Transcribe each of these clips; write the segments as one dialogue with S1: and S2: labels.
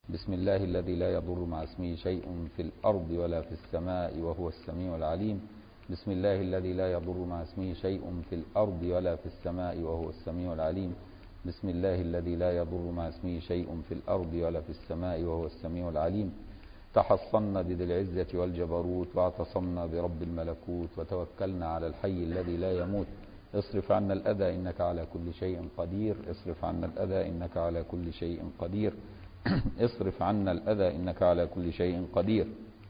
S1: بسم الله الذي لا يضر مع اسمه شيء في الأرض ولا في السماء وهو السميع العليم بسم الله الذي لا يضر مع اسمه شيء في الأرض ولا في السماء وهو السميع العليم بسم الله الذي لا يضر مع اسمه شيء في الأرض ولا في السماء وهو السميع العليم تحصنا بذي العزة والجبروت واعتصمنا برب الملكوت وتوكلنا على الحي الذي لا يموت اصرف عنا الأذى إنك على كل شيء قدير اصرف عنا الأذى إنك على كل شيء قدير اصرف عنا الأذى إنك على كل شيء قدير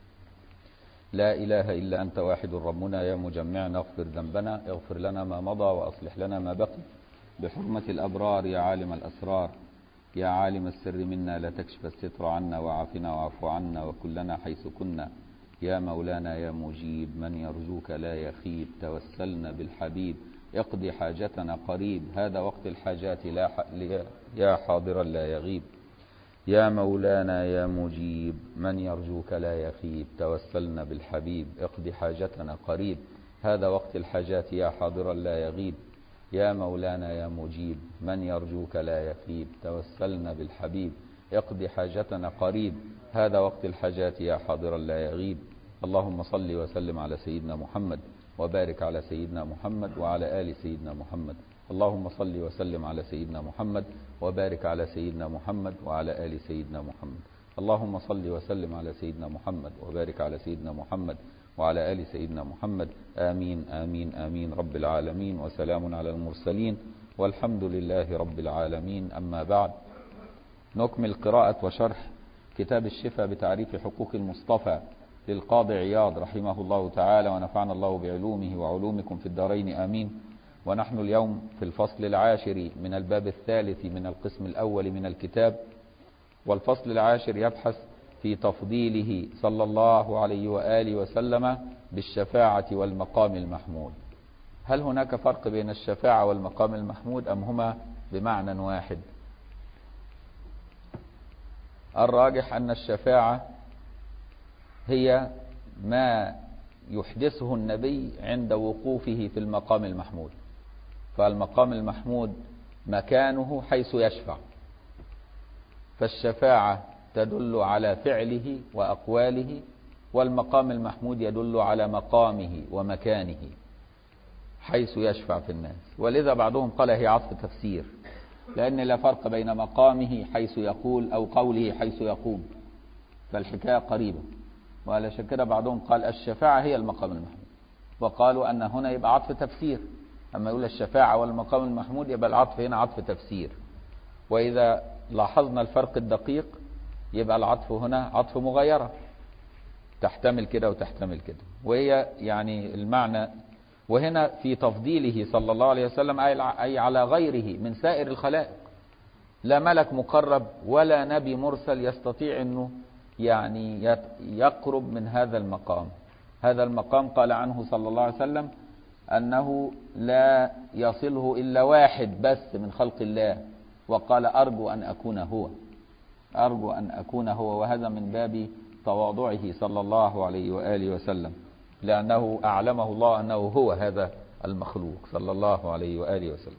S1: لا إله إلا أنت واحد ربنا يا مجمعنا اغفر ذنبنا اغفر لنا ما مضى وأصلح لنا ما بقي بحرمة الأبرار يا عالم الأسرار يا عالم السر منا لا تكشف الستر عنا وعافنا واعف عنا وكلنا حيث كنا يا مولانا يا مجيب من يرجوك لا يخيب توسلنا بالحبيب اقضي حاجتنا قريب هذا وقت الحاجات لا ح... يا حاضرا لا يغيب يا مولانا يا مجيب من يرجوك لا يخيب توسلنا بالحبيب اقضي حاجتنا قريب هذا وقت الحاجات يا حاضرا لا يغيب يا مولانا يا مجيب من يرجوك لا يخيب توسلنا بالحبيب اقضي حاجتنا قريب هذا وقت الحاجات يا حاضرا لا يغيب اللهم صل وسلم على سيدنا محمد وبارك على سيدنا محمد وعلى آل سيدنا محمد اللهم صل وسلم على سيدنا محمد وبارك على سيدنا محمد وعلى آل سيدنا محمد اللهم صل وسلم على سيدنا محمد وبارك على سيدنا محمد وعلى آل سيدنا محمد آمين آمين آمين رب العالمين وسلام على المرسلين والحمد لله رب العالمين أما بعد نكمل قراءة وشرح كتاب الشفاء بتعريف حقوق المصطفى للقاضي عياض رحمه الله تعالى ونفعنا الله بعلومه وعلومكم في الدارين آمين ونحن اليوم في الفصل العاشر من الباب الثالث من القسم الأول من الكتاب والفصل العاشر يبحث في تفضيله صلى الله عليه وآله وسلم بالشفاعة والمقام المحمود هل هناك فرق بين الشفاعة والمقام المحمود أم هما بمعنى واحد الراجح أن الشفاعة هي ما يحدثه النبي عند وقوفه في المقام المحمود فالمقام المحمود مكانه حيث يشفع فالشفاعة تدل على فعله وأقواله والمقام المحمود يدل على مقامه ومكانه حيث يشفع في الناس ولذا بعضهم قال هي عطف تفسير لأن لا فرق بين مقامه حيث يقول أو قوله حيث يقوم فالحكاية قريبة وعلشان كده بعضهم قال الشفاعة هي المقام المحمود وقالوا أن هنا يبقى عطف تفسير أما يقول الشفاعة والمقام المحمود يبقى العطف هنا عطف تفسير وإذا لاحظنا الفرق الدقيق يبقى العطف هنا عطف مغايرة تحتمل كده وتحتمل كده وهي يعني المعنى وهنا في تفضيله صلى الله عليه وسلم أي على غيره من سائر الخلائق لا ملك مقرب ولا نبي مرسل يستطيع أنه يعني يقرب من هذا المقام هذا المقام قال عنه صلى الله عليه وسلم أنه لا يصله إلا واحد بس من خلق الله وقال أرجو أن أكون هو أرجو أن أكون هو وهذا من باب تواضعه صلى الله عليه وآله وسلم لأنه أعلمه الله أنه هو هذا المخلوق صلى الله عليه وآله وسلم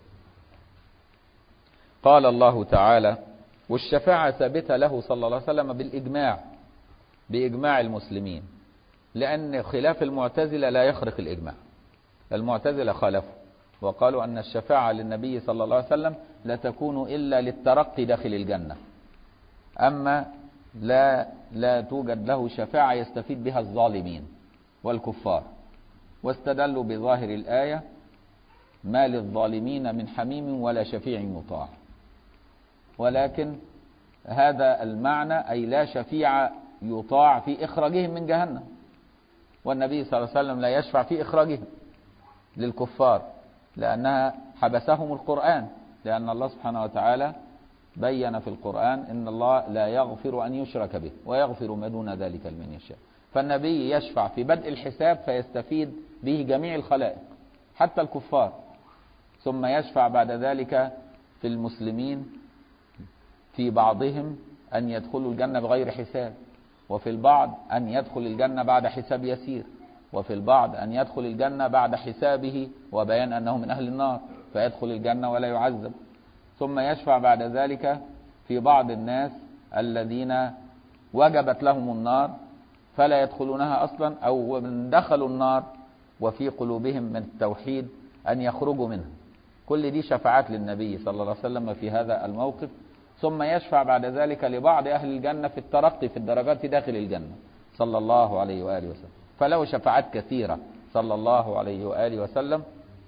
S1: قال الله تعالى والشفاعة ثابتة له صلى الله عليه وسلم بالإجماع بإجماع المسلمين لأن خلاف المعتزلة لا يخرق الإجماع المعتزلة خالفوا وقالوا أن الشفاعة للنبي صلى الله عليه وسلم لا تكون إلا للترقي داخل الجنة أما لا لا توجد له شفاعة يستفيد بها الظالمين والكفار واستدلوا بظاهر الآية ما للظالمين من حميم ولا شفيع يطاع ولكن هذا المعنى أي لا شفيع يطاع في إخراجهم من جهنم والنبي صلى الله عليه وسلم لا يشفع في إخراجهم للكفار لأنها حبسهم القرآن لأن الله سبحانه وتعالى بين في القرآن إن الله لا يغفر أن يشرك به ويغفر ما دون ذلك لمن يشاء فالنبي يشفع في بدء الحساب فيستفيد به جميع الخلائق حتى الكفار ثم يشفع بعد ذلك في المسلمين في بعضهم أن يدخلوا الجنة بغير حساب وفي البعض أن يدخل الجنة بعد حساب يسير وفي البعض أن يدخل الجنة بعد حسابه وبيان أنه من أهل النار فيدخل الجنة ولا يعذب ثم يشفع بعد ذلك في بعض الناس الذين وجبت لهم النار فلا يدخلونها أصلا أو من دخلوا النار وفي قلوبهم من التوحيد أن يخرجوا منها كل دي شفاعات للنبي صلى الله عليه وسلم في هذا الموقف ثم يشفع بعد ذلك لبعض أهل الجنة في الترقي في الدرجات داخل الجنة صلى الله عليه وآله وسلم فله شفاعات كثيرة صلى الله عليه وآله وسلم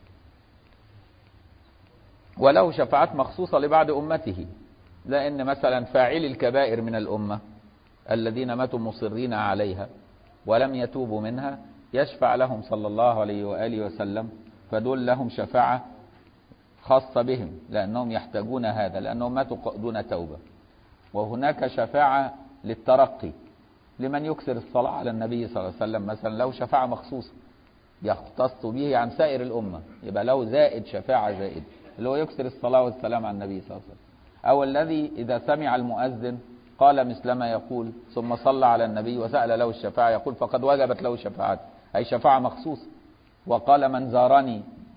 S1: وله شفاعات مخصوصة لبعض أمته لأن مثلا فاعل الكبائر من الأمة الذين ماتوا مصرين عليها ولم يتوبوا منها يشفع لهم صلى الله عليه وآله وسلم فدول لهم شفاعة خاصة بهم لأنهم يحتاجون هذا لأنهم ماتوا دون توبة وهناك شفاعة للترقي لمن يكثر الصلاة على النبي صلى الله عليه وسلم مثلا له شفاعة مخصوصة يختص به عن سائر الأمة يبقى له زائد شفاعة زائد اللي هو يكثر الصلاة والسلام على النبي صلى الله عليه وسلم أو الذي إذا سمع المؤذن قال مثل ما يقول ثم صلى على النبي وسأل له الشفاعة يقول فقد وجبت له شفاعات أي شفاعة مخصوصة وقال من زارني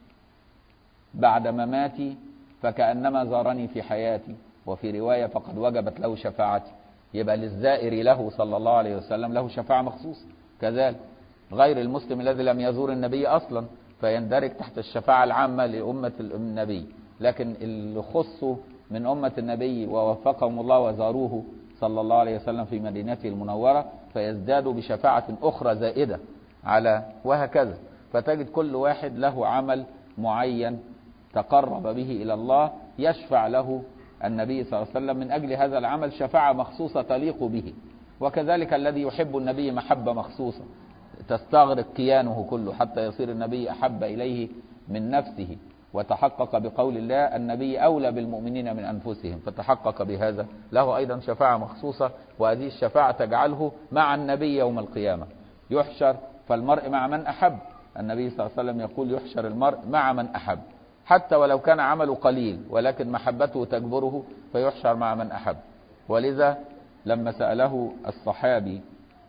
S1: بعد مماتي فكأنما زارني في حياتي وفي رواية فقد وجبت له شفاعتي يبقى للزائر له صلى الله عليه وسلم له شفاعة مخصوصة كذلك غير المسلم الذي لم يزور النبي أصلا فيندرج تحت الشفاعة العامة لأمة النبي لكن اللي خصوا من أمة النبي ووفقهم الله وزاروه صلى الله عليه وسلم في مدينته المنورة فيزدادوا بشفاعة أخرى زائدة على وهكذا فتجد كل واحد له عمل معين تقرب به إلى الله يشفع له النبي صلى الله عليه وسلم من أجل هذا العمل شفاعة مخصوصة تليق به وكذلك الذي يحب النبي محبة مخصوصة تستغرق كيانه كله حتى يصير النبي أحب إليه من نفسه وتحقق بقول الله النبي أولى بالمؤمنين من أنفسهم فتحقق بهذا له أيضا شفاعة مخصوصة وهذه الشفاعة تجعله مع النبي يوم القيامة يحشر فالمرء مع من أحب النبي صلى الله عليه وسلم يقول يحشر المرء مع من أحب حتى ولو كان عمله قليل ولكن محبته تجبره فيحشر مع من أحب ولذا لما سأله الصحابي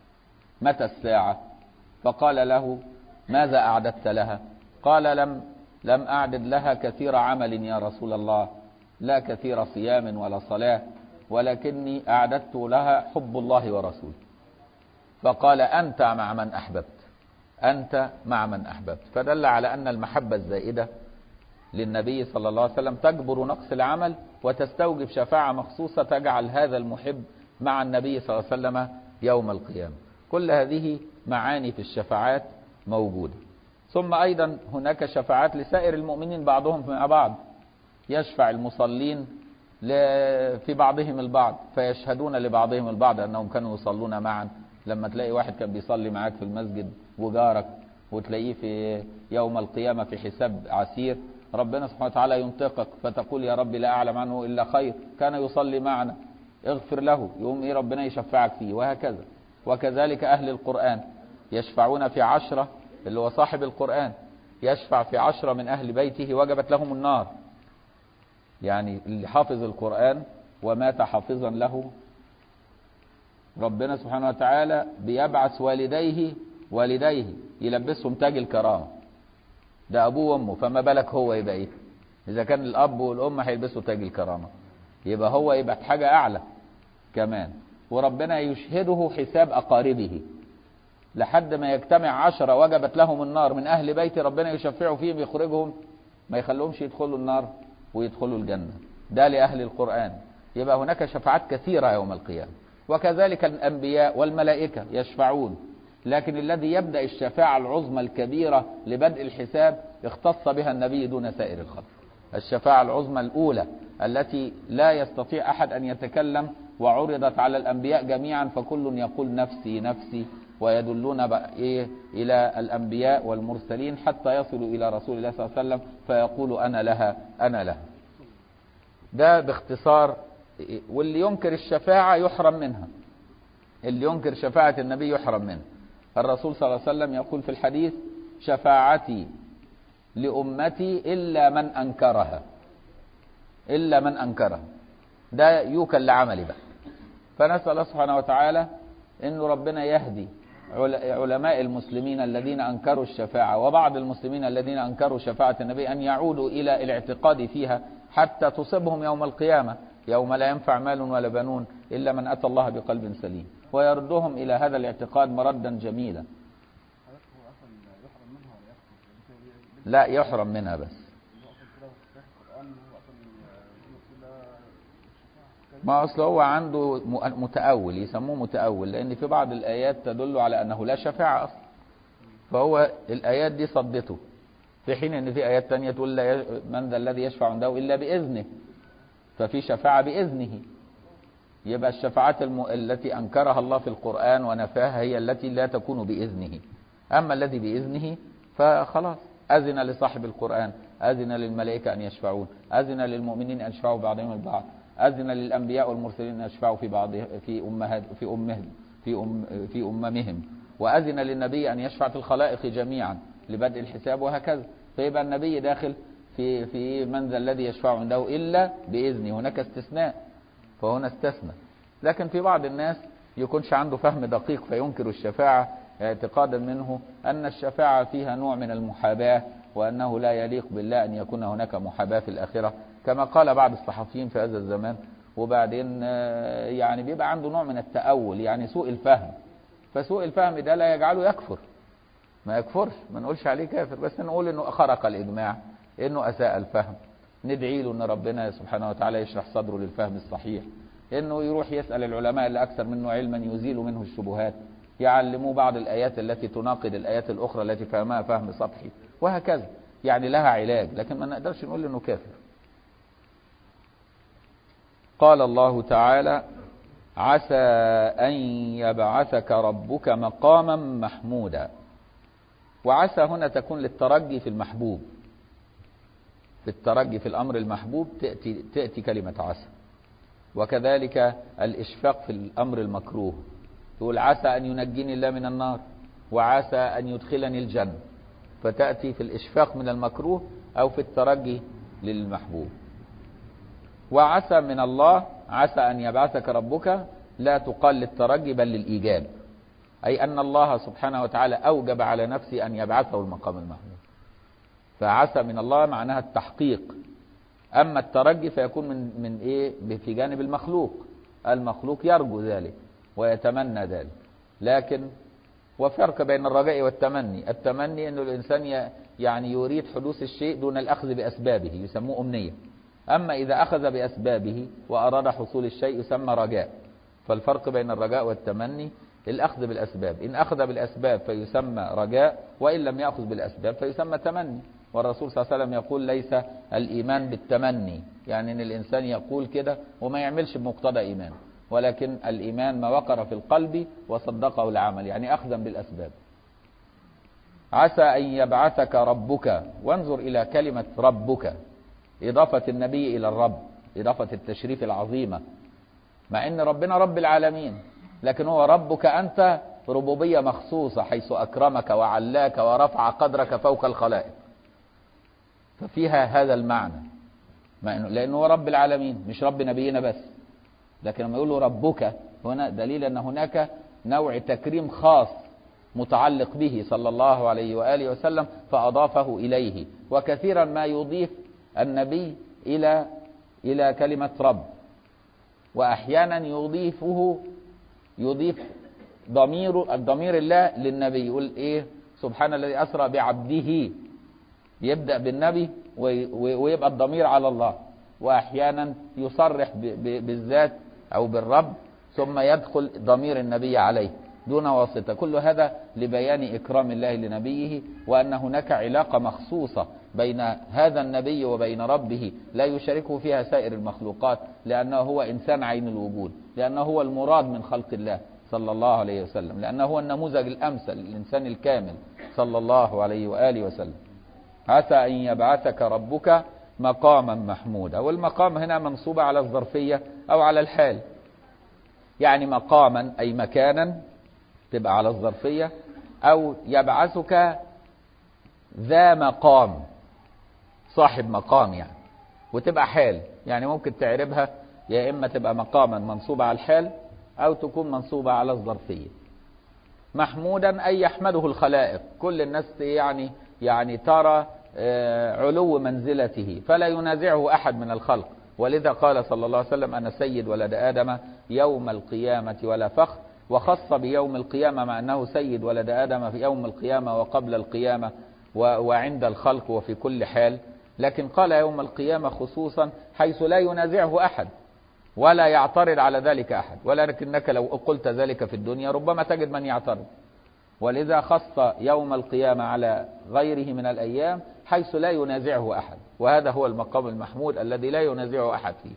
S1: متى الساعة فقال له ماذا أعددت لها قال لم لم أعدد لها كثير عمل يا رسول الله لا كثير صيام ولا صلاة ولكني أعددت لها حب الله ورسوله فقال أنت مع من أحببت أنت مع من أحببت فدل على أن المحبة الزائدة للنبي صلى الله عليه وسلم تجبر نقص العمل وتستوجب شفاعة مخصوصة تجعل هذا المحب مع النبي صلى الله عليه وسلم يوم القيامة كل هذه معاني في الشفاعات موجودة ثم أيضا هناك شفاعات لسائر المؤمنين بعضهم مع بعض يشفع المصلين في بعضهم البعض فيشهدون لبعضهم البعض أنهم كانوا يصلون معا لما تلاقي واحد كان بيصلي معاك في المسجد وجارك وتلاقيه في يوم القيامة في حساب عسير ربنا سبحانه وتعالى ينطقك فتقول يا رب لا أعلم عنه إلا خير كان يصلي معنا اغفر له يوم إيه ربنا يشفعك فيه وهكذا وكذلك أهل القرآن يشفعون في عشرة اللي هو صاحب القرآن يشفع في عشرة من أهل بيته وجبت لهم النار يعني اللي حافظ القرآن ومات حافظا له ربنا سبحانه وتعالى بيبعث والديه والديه يلبسهم تاج الكرامة ده أبوه وأمه فما بالك هو يبقى إيه إذا كان الأب والأم هيلبسوا تاج الكرامة يبقى هو يبقى حاجة أعلى كمان وربنا يشهده حساب أقاربه لحد ما يجتمع عشرة وجبت لهم النار من أهل بيت ربنا يشفعوا فيهم يخرجهم ما يخلوهمش يدخلوا النار ويدخلوا الجنة ده لأهل القرآن يبقى هناك شفاعات كثيرة يوم القيامة وكذلك الأنبياء والملائكة يشفعون لكن الذي يبدأ الشفاعة العظمى الكبيرة لبدء الحساب اختص بها النبي دون سائر الخلق الشفاعة العظمى الأولى التي لا يستطيع أحد أن يتكلم وعرضت على الأنبياء جميعا فكل يقول نفسي نفسي ويدلون إيه إلى الأنبياء والمرسلين حتى يصلوا إلى رسول الله صلى الله عليه وسلم فيقول أنا لها أنا لها ده باختصار واللي ينكر الشفاعة يحرم منها اللي ينكر شفاعة النبي يحرم منها الرسول صلى الله عليه وسلم يقول في الحديث شفاعتي لأمتي إلا من أنكرها إلا من أنكرها ده يوكل لعملي بقى فنسأل الله سبحانه وتعالى أنه ربنا يهدي علماء المسلمين الذين أنكروا الشفاعة وبعض المسلمين الذين أنكروا شفاعة النبي أن يعودوا إلى الاعتقاد فيها حتى تصيبهم يوم القيامة يوم لا ينفع مال ولا بنون إلا من أتى الله بقلب سليم ويردهم إلى هذا الاعتقاد مردا جميلا لا يحرم منها بس ما أصل هو عنده متأول يسموه متأول لأن في بعض الآيات تدل على أنه لا شفاعة أصلا فهو الآيات دي صدته في حين أن في آيات تانية تقول لا من ذا الذي يشفع عنده إلا بإذنه ففي شفاعة بإذنه يبقى الشفاعات الم... التي أنكرها الله في القرآن ونفاها هي التي لا تكون بإذنه أما الذي بإذنه فخلاص أذن لصاحب القرآن أذن للملائكة أن يشفعون أذن للمؤمنين أن يشفعوا بعضهم البعض أذن للأنبياء والمرسلين أن يشفعوا في بعض في أمهات في أمهم في أم في أممهم وأذن للنبي أن يشفع في الخلائق جميعا لبدء الحساب وهكذا فيبقى النبي داخل في في من ذا الذي يشفع عنده إلا بإذنه هناك استثناء فهنا استثنى لكن في بعض الناس يكونش عنده فهم دقيق فينكر الشفاعة اعتقادا منه أن الشفاعة فيها نوع من المحاباة وأنه لا يليق بالله أن يكون هناك محاباة في الآخرة كما قال بعض الصحفيين في هذا الزمان وبعدين يعني بيبقى عنده نوع من التأول يعني سوء الفهم فسوء الفهم ده لا يجعله يكفر ما يكفرش ما نقولش عليه كافر بس نقول انه خرق الاجماع انه اساء الفهم ندعي له ان ربنا سبحانه وتعالى يشرح صدره للفهم الصحيح انه يروح يسال العلماء اللي اكثر منه علما يزيل منه الشبهات يعلموه بعض الايات التي تناقض الايات الاخرى التي فهمها فهم سطحي وهكذا يعني لها علاج لكن ما نقدرش نقول انه كافر قال الله تعالى عسى ان يبعثك ربك مقاما محمودا وعسى هنا تكون للترجي في المحبوب في الترجي في الأمر المحبوب تأتي, تأتي كلمة عسى وكذلك الإشفاق في الأمر المكروه تقول عسى أن ينجيني الله من النار وعسى أن يدخلني الجنة فتأتي في الإشفاق من المكروه أو في الترجي للمحبوب وعسى من الله عسى أن يبعثك ربك لا تقال للترجي بل للإيجاب أي أن الله سبحانه وتعالى أوجب على نفسه أن يبعثه المقام المحمود فعسى من الله معناها التحقيق أما الترجي فيكون من من إيه في جانب المخلوق المخلوق يرجو ذلك ويتمنى ذلك لكن وفرق بين الرجاء والتمني التمني أن الإنسان يعني يريد حدوث الشيء دون الأخذ بأسبابه يسموه أمنية أما إذا أخذ بأسبابه وأراد حصول الشيء يسمى رجاء فالفرق بين الرجاء والتمني الأخذ بالأسباب إن أخذ بالأسباب فيسمى رجاء وإن لم يأخذ بالأسباب فيسمى تمني والرسول صلى الله عليه وسلم يقول ليس الإيمان بالتمني يعني أن الإنسان يقول كده وما يعملش بمقتضى إيمان ولكن الإيمان ما وقر في القلب وصدقه العمل يعني أخذا بالأسباب عسى أن يبعثك ربك وانظر إلى كلمة ربك إضافة النبي إلى الرب إضافة التشريف العظيمة مع أن ربنا رب العالمين لكن هو ربك أنت ربوبية مخصوصة حيث أكرمك وعلاك ورفع قدرك فوق الخلائق ففيها هذا المعنى لأنه هو رب العالمين مش رب نبينا بس لكن لما يقول ربك هنا دليل أن هناك نوع تكريم خاص متعلق به صلى الله عليه وآله وسلم فأضافه إليه وكثيرا ما يضيف النبي إلى إلى كلمة رب وأحيانا يضيفه يضيف ضمير الضمير الله للنبي يقول ايه سبحان الذي اسرى بعبده يبدا بالنبي ويبقى الضمير على الله واحيانا يصرح بالذات او بالرب ثم يدخل ضمير النبي عليه دون واسطه كل هذا لبيان اكرام الله لنبيه وان هناك علاقه مخصوصه بين هذا النبي وبين ربه لا يشاركه فيها سائر المخلوقات لانه هو انسان عين الوجود لانه هو المراد من خلق الله صلى الله عليه وسلم لانه هو النموذج الامثل للانسان الكامل صلى الله عليه واله وسلم عسى ان يبعثك ربك مقاما محمودا والمقام هنا منصوب على الظرفيه او على الحال يعني مقاما اي مكانا تبقى على الظرفيه او يبعثك ذا مقام صاحب مقام يعني وتبقى حال يعني ممكن تعربها يا اما تبقى مقاما منصوبه على الحال او تكون منصوبه على الظرفيه محمودا اي يحمده الخلائق كل الناس يعني يعني ترى علو منزلته فلا ينازعه احد من الخلق ولذا قال صلى الله عليه وسلم أنا سيد ولد آدم يوم القيامة ولا فخر وخص بيوم القيامة مع أنه سيد ولد آدم في يوم القيامة وقبل القيامة وعند الخلق وفي كل حال لكن قال يوم القيامة خصوصا حيث لا ينازعه أحد ولا يعترض على ذلك أحد ولكنك لو قلت ذلك في الدنيا ربما تجد من يعترض ولذا خص يوم القيامة على غيره من الأيام حيث لا ينازعه أحد وهذا هو المقام المحمود الذي لا ينازعه أحد فيه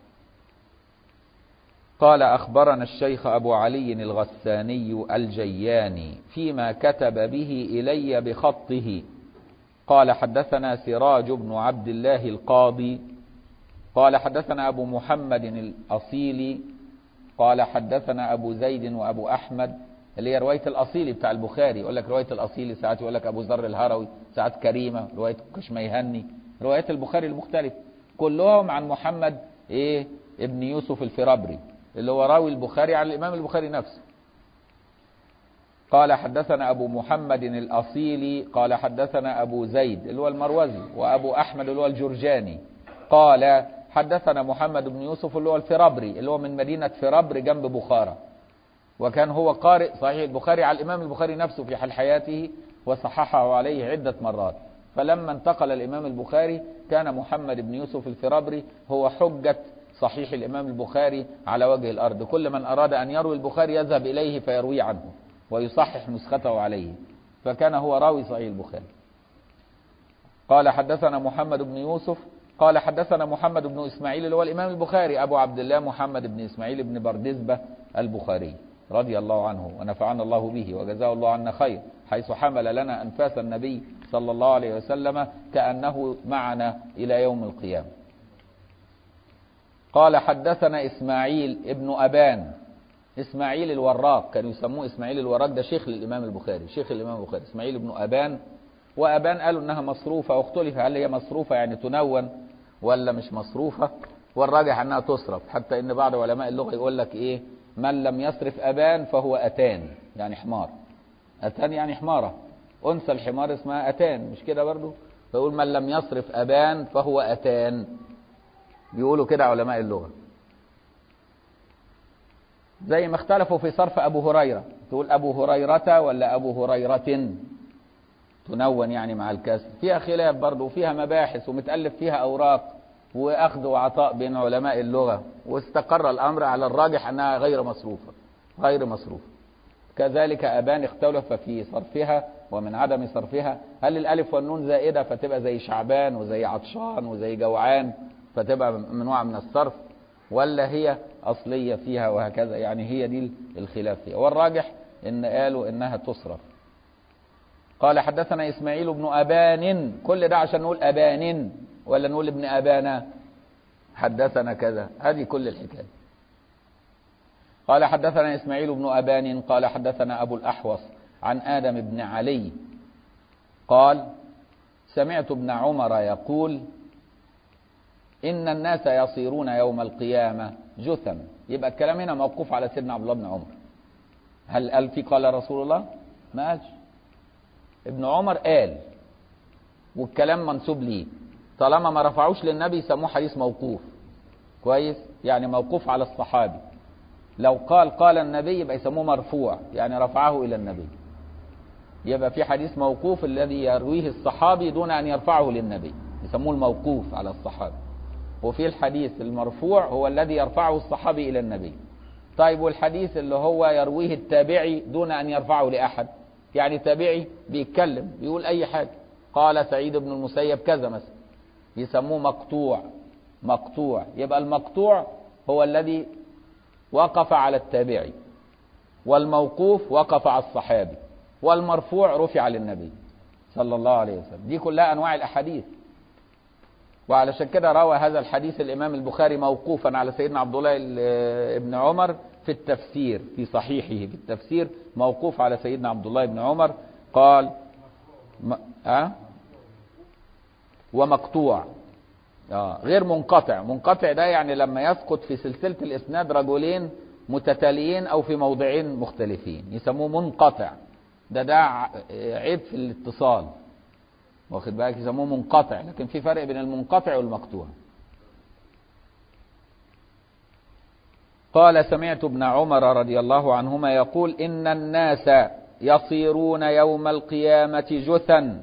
S1: قال أخبرنا الشيخ أبو علي الغساني الجياني فيما كتب به إلي بخطه قال حدثنا سراج بن عبد الله القاضي قال حدثنا أبو محمد الأصيلي قال حدثنا أبو زيد وأبو أحمد اللي هي رواية الأصيلي بتاع البخاري يقول لك رواية الأصيلي ساعات يقول لك أبو ذر الهروي ساعات كريمة رواية كشميهني روايات البخاري المختلفة كلهم عن محمد إيه ابن يوسف الفرابري اللي هو راوي البخاري عن الإمام البخاري نفسه قال حدثنا أبو محمد الأصيلي قال حدثنا أبو زيد اللي هو المروزي وأبو أحمد اللي هو الجرجاني قال حدثنا محمد بن يوسف اللي هو الفرابري اللي هو من مدينة فرابر جنب بخارى وكان هو قارئ صحيح البخاري على الإمام البخاري نفسه في حال حياته وصححه عليه عدة مرات فلما انتقل الإمام البخاري كان محمد بن يوسف الفرابري هو حجة صحيح الإمام البخاري على وجه الأرض كل من أراد أن يروي البخاري يذهب إليه فيروي عنه ويصحح نسخته عليه فكان هو راوي صحيح البخاري قال حدثنا محمد بن يوسف قال حدثنا محمد بن إسماعيل اللي هو الإمام البخاري أبو عبد الله محمد بن إسماعيل بن بردزبة البخاري رضي الله عنه ونفعنا الله به وجزاه الله عنا خير حيث حمل لنا أنفاس النبي صلى الله عليه وسلم كأنه معنا إلى يوم القيامة قال حدثنا إسماعيل ابن أبان إسماعيل الوراق كانوا يسموه إسماعيل الوراق ده شيخ للإمام البخاري شيخ الإمام البخاري إسماعيل ابن أبان وأبان قالوا إنها مصروفة واختلف هل هي مصروفة يعني تنون ولا مش مصروفة والراجح أنها تصرف حتى إن بعض علماء اللغة يقول لك إيه من لم يصرف أبان فهو أتان يعني حمار أتان يعني حمارة أنثى الحمار اسمها أتان مش كده برضو فيقول من لم يصرف أبان فهو أتان بيقولوا كده علماء اللغة زي ما اختلفوا في صرف أبو هريرة تقول أبو هريرة ولا أبو هريرة تنون يعني مع الكسر فيها خلاف برضه وفيها مباحث ومتألف فيها أوراق وأخذ وعطاء بين علماء اللغة واستقر الأمر على الراجح أنها غير مصروفة غير مصروفة كذلك أبان اختلف في صرفها ومن عدم صرفها هل الألف والنون زائدة فتبقى زي شعبان وزي عطشان وزي جوعان فتبقى منوع من الصرف ولا هي أصلية فيها وهكذا يعني هي دي الخلاف فيها والراجح إن قالوا إنها تصرف قال حدثنا إسماعيل بن أبان كل ده عشان نقول أبان ولا نقول ابن أبانا حدثنا كذا هذه كل الحكاية قال حدثنا إسماعيل بن أبان قال حدثنا أبو الأحوص عن آدم بن علي قال سمعت ابن عمر يقول إن الناس يصيرون يوم القيامة جثم يبقى الكلام هنا موقوف على سيدنا عبد الله بن عمر هل قال في قال رسول الله ما قالش ابن عمر قال والكلام منسوب ليه طالما ما رفعوش للنبي يسموه حديث موقوف كويس يعني موقوف على الصحابي لو قال قال النبي يبقى يسموه مرفوع يعني رفعه الى النبي يبقى في حديث موقوف الذي يرويه الصحابي دون ان يرفعه للنبي يسموه الموقوف على الصحابي وفي الحديث المرفوع هو الذي يرفعه الصحابي الى النبي طيب والحديث اللي هو يرويه التابعي دون ان يرفعه لاحد يعني تابعي بيتكلم بيقول اي حاجه قال سعيد بن المسيب كذا مثلا يسموه مقطوع مقطوع يبقى المقطوع هو الذي وقف على التابعي والموقوف وقف على الصحابي والمرفوع رفع للنبي صلى الله عليه وسلم دي كلها انواع الاحاديث وعلشان كده روى هذا الحديث الامام البخاري موقوفا على سيدنا عبد الله بن عمر في التفسير في صحيحه في التفسير موقوف على سيدنا عبد الله بن عمر قال م... أه؟ ومقطوع آه غير منقطع منقطع ده يعني لما يسقط في سلسلة الإسناد رجلين متتاليين أو في موضعين مختلفين يسموه منقطع ده ده عيب في الاتصال واخد بالك يسموه منقطع لكن في فرق بين المنقطع والمقطوع قال سمعت ابن عمر رضي الله عنهما يقول إن الناس يصيرون يوم القيامة جثا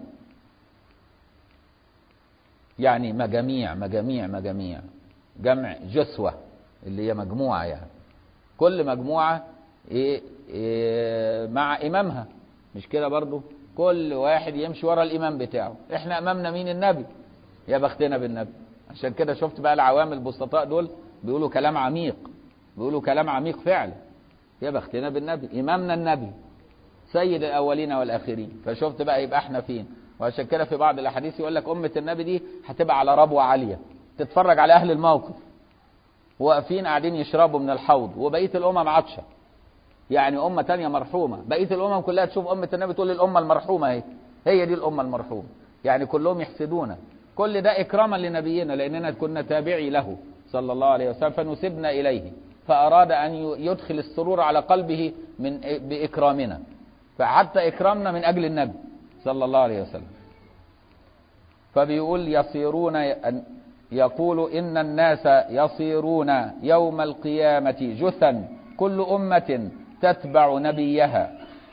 S1: يعني مجاميع مجاميع مجاميع جمع جثوة اللي هي مجموعة يعني كل مجموعة إيه إيه مع إمامها مش كده برضو كل واحد يمشي ورا الإمام بتاعه إحنا أمامنا مين النبي يا بختنا بالنبي عشان كده شفت بقى العوام البسطاء دول بيقولوا كلام عميق بيقولوا كلام عميق فعلا يا بختنا بالنبي إمامنا النبي سيد الأولين والآخرين فشفت بقى يبقى احنا فين وعشان كده في بعض الأحاديث يقول لك أمة النبي دي هتبقى على ربوة عالية تتفرج على أهل الموقف واقفين قاعدين يشربوا من الحوض وبقية الأمم عطشة يعني أمة تانية مرحومة بقية الأمم كلها تشوف أمة النبي تقول الأمة المرحومة هي هي دي الأمة المرحومة يعني كلهم يحسدونا كل ده إكراما لنبينا لأننا كنا تابعي له صلى الله عليه وسلم فنسبنا إليه فأراد أن يدخل السرور على قلبه من بإكرامنا فحتى إكرامنا من أجل النبي صلى الله عليه وسلم فبيقول يصيرون يقول إن الناس يصيرون يوم القيامة جثا كل أمة تتبع نبيها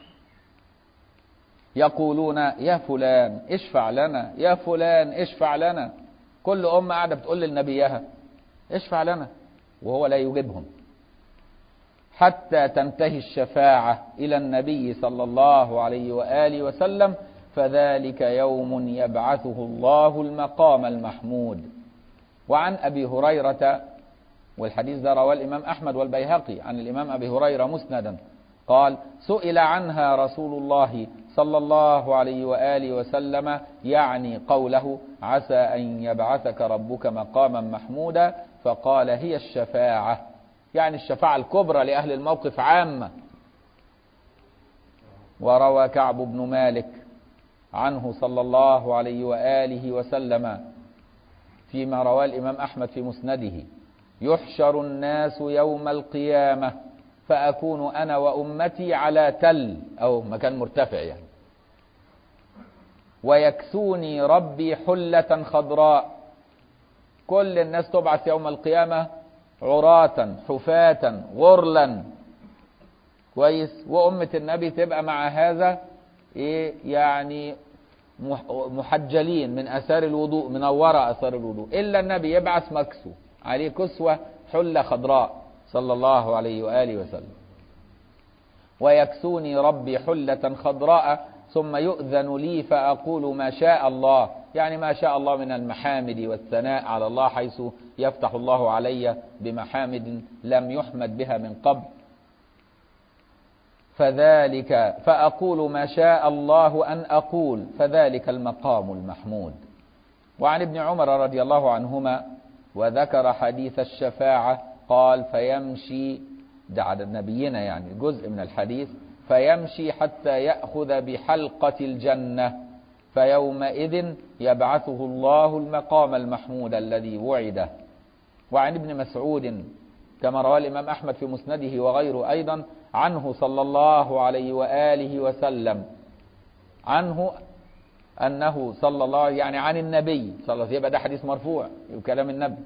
S1: يقولون يا فلان اشفع لنا يا فلان اشفع لنا كل أمة قاعدة بتقول لنبيها اشفع لنا وهو لا يجيبهم حتى تنتهي الشفاعة إلى النبي صلى الله عليه وآله وسلم فذلك يوم يبعثه الله المقام المحمود وعن أبي هريرة والحديث ده رواه الإمام أحمد والبيهقي عن الإمام أبي هريرة مسندا قال سئل عنها رسول الله صلى الله عليه وآله وسلم يعني قوله عسى أن يبعثك ربك مقاما محمودا فقال هي الشفاعة يعني الشفاعة الكبرى لأهل الموقف عامة وروى كعب بن مالك عنه صلى الله عليه وآله وسلم فيما رواه الإمام أحمد في مسنده يحشر الناس يوم القيامة فأكون أنا وأمتي على تل أو مكان مرتفع يعني ويكسوني ربي حلة خضراء كل الناس تبعث يوم القيامة عراة حفاة غرلا كويس وأمة النبي تبقى مع هذا إيه يعني محجلين من أثار الوضوء منورة أثار الوضوء إلا النبي يبعث مكسو عليه كسوة حلة خضراء صلى الله عليه وآله وسلم ويكسوني ربي حلة خضراء ثم يؤذن لي فأقول ما شاء الله يعني ما شاء الله من المحامد والثناء على الله حيث يفتح الله علي بمحامد لم يحمد بها من قبل فذلك فأقول ما شاء الله أن أقول فذلك المقام المحمود وعن ابن عمر رضي الله عنهما وذكر حديث الشفاعة قال فيمشي ده عدد نبينا يعني جزء من الحديث فيمشي حتى يأخذ بحلقة الجنة فيومئذ يبعثه الله المقام المحمود الذي وعده وعن ابن مسعود كما رواه الإمام أحمد في مسنده وغيره أيضا عنه صلى الله عليه وآله وسلم عنه أنه صلى الله يعني عن النبي صلى الله عليه وسلم يبقى ده حديث مرفوع كلام النبي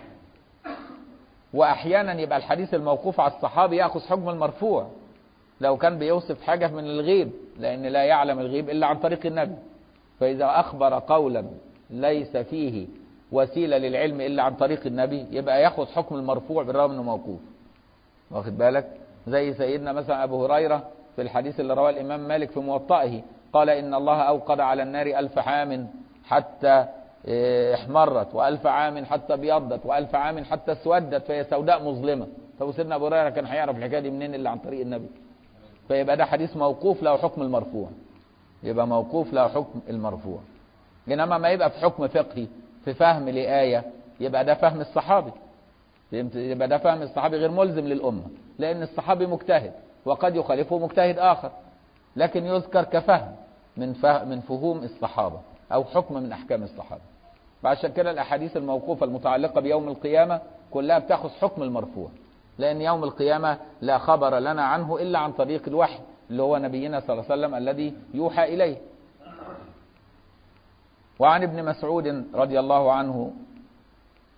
S1: وأحيانا يبقى الحديث الموقوف على الصحابي يأخذ حكم المرفوع لو كان بيوصف حاجة من الغيب لأن لا يعلم الغيب إلا عن طريق النبي فإذا أخبر قولا ليس فيه وسيلة للعلم إلا عن طريق النبي يبقى ياخذ حكم المرفوع بالرغم أنه موقوف واخد بالك زي سيدنا مثلا أبو هريرة في الحديث اللي رواه الإمام مالك في موطئه قال إن الله أوقد على النار ألف عام حتى احمرت وألف عام حتى ابيضت وألف عام حتى اسودت فهي سوداء مظلمة طب سيدنا أبو هريرة كان هيعرف الحكاية دي منين إلا عن طريق النبي فيبقى ده حديث موقوف له حكم المرفوع يبقى موقوف له حكم المرفوع إنما ما يبقى في حكم فقهي في فهم لآية يبقى ده فهم الصحابي يبقى ده فهم الصحابي غير ملزم للأمة لأن الصحابي مجتهد وقد يخالفه مجتهد آخر لكن يذكر كفهم من فهم من فهوم الصحابة أو حكم من أحكام الصحابة عشان كده الأحاديث الموقوفة المتعلقة بيوم القيامة كلها بتاخذ حكم المرفوع لأن يوم القيامة لا خبر لنا عنه إلا عن طريق الوحي اللي هو نبينا صلى الله عليه وسلم الذي يوحى إليه وعن ابن مسعود رضي الله عنه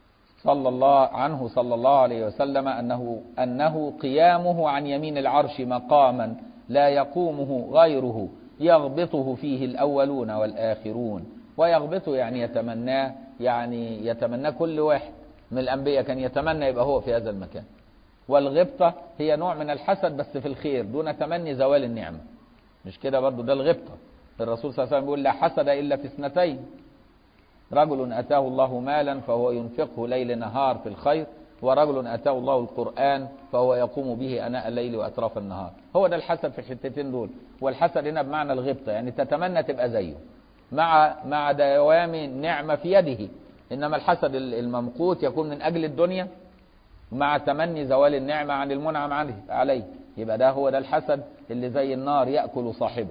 S1: صلى الله عنه صلى الله عليه وسلم أنه, أنه قيامه عن يمين العرش مقاما لا يقومه غيره يغبطه فيه الأولون والآخرون ويغبطه يعني يتمناه يعني يتمناه كل واحد من الأنبياء كان يتمنى يبقى هو في هذا المكان والغبطة هي نوع من الحسد بس في الخير دون تمني زوال النعمة مش كده برضو ده الغبطة الرسول صلى الله عليه وسلم بيقول لا حسد إلا في اثنتين رجل أتاه الله مالا فهو ينفقه ليل نهار في الخير ورجل أتاه الله القرآن فهو يقوم به أناء الليل وأطراف النهار هو ده الحسد في الحتتين دول والحسد هنا بمعنى الغبطة يعني تتمنى تبقى زيه مع مع دوام نعمة في يده إنما الحسد الممقوت يكون من أجل الدنيا مع تمني زوال النعمة عن المنعم عليه عليه يبقى ده هو ده الحسد اللي زي النار يأكل صاحبه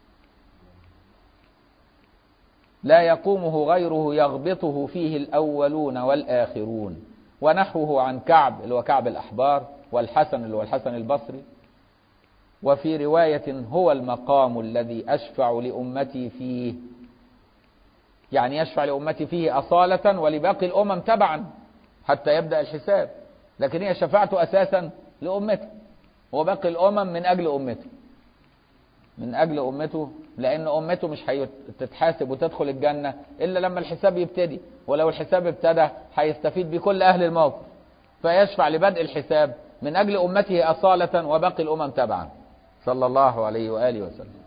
S1: لا يقومه غيره يغبطه فيه الأولون والآخرون ونحوه عن كعب اللي هو كعب الأحبار والحسن اللي هو الحسن البصري وفي رواية هو المقام الذي أشفع لأمتي فيه يعني يشفع لأمتي فيه أصالة ولباقي الأمم تبعا حتى يبدأ الحساب لكن هي شفاعته أساسا لأمته وباقي الأمم من أجل أمته من أجل أمته لأن أمته مش هتتحاسب وتدخل الجنة إلا لما الحساب يبتدي ولو الحساب ابتدى هيستفيد بكل أهل الموقف فيشفع لبدء الحساب من أجل أمته أصالة وباقي الأمم تبعا صلى الله عليه وآله وسلم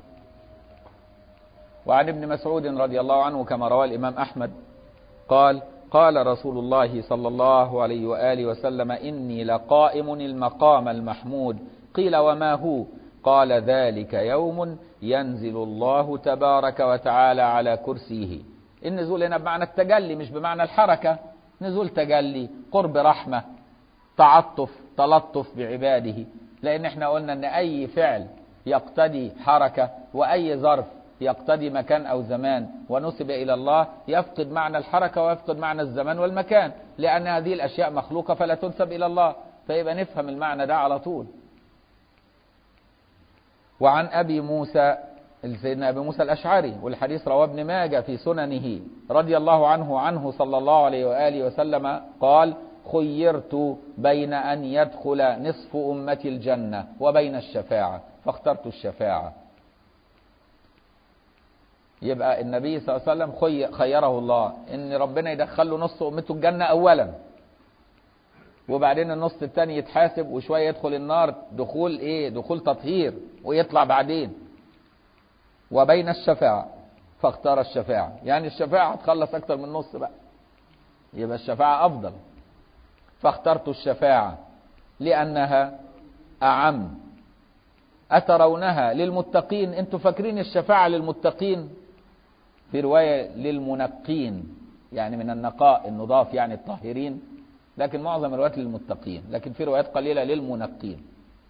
S1: وعن ابن مسعود رضي الله عنه كما روى الإمام أحمد قال قال رسول الله صلى الله عليه وآله وسلم إني لقائم المقام المحمود قيل وما هو قال ذلك يوم ينزل الله تبارك وتعالى على كرسيه النزول هنا بمعنى التجلي مش بمعنى الحركة نزول تجلي قرب رحمة تعطف تلطف بعباده لأن احنا قلنا أن أي فعل يقتضي حركة وأي ظرف يقتضي مكان أو زمان ونسب إلى الله يفقد معنى الحركة ويفقد معنى الزمان والمكان لأن هذه الأشياء مخلوقة فلا تنسب إلى الله فيبقى نفهم المعنى ده على طول وعن أبي موسى سيدنا أبي موسى الأشعري والحديث رواه ابن ماجه في سننه رضي الله عنه عنه صلى الله عليه وآله وسلم قال خيرت بين أن يدخل نصف أمتي الجنة وبين الشفاعة فاخترت الشفاعة يبقى النبي صلى الله عليه وسلم خي خيره الله ان ربنا يدخل له نص امته الجنه اولا وبعدين النص الثاني يتحاسب وشويه يدخل النار دخول ايه دخول تطهير ويطلع بعدين وبين الشفاعه فاختار الشفاعه يعني الشفاعه هتخلص اكتر من نص بقى يبقى الشفاعه افضل فاخترت الشفاعه لانها اعم اترونها للمتقين انتوا فاكرين الشفاعه للمتقين في رواية للمنقين يعني من النقاء النضاف يعني الطاهرين لكن معظم الروايات للمتقين لكن في روايات قليلة للمنقين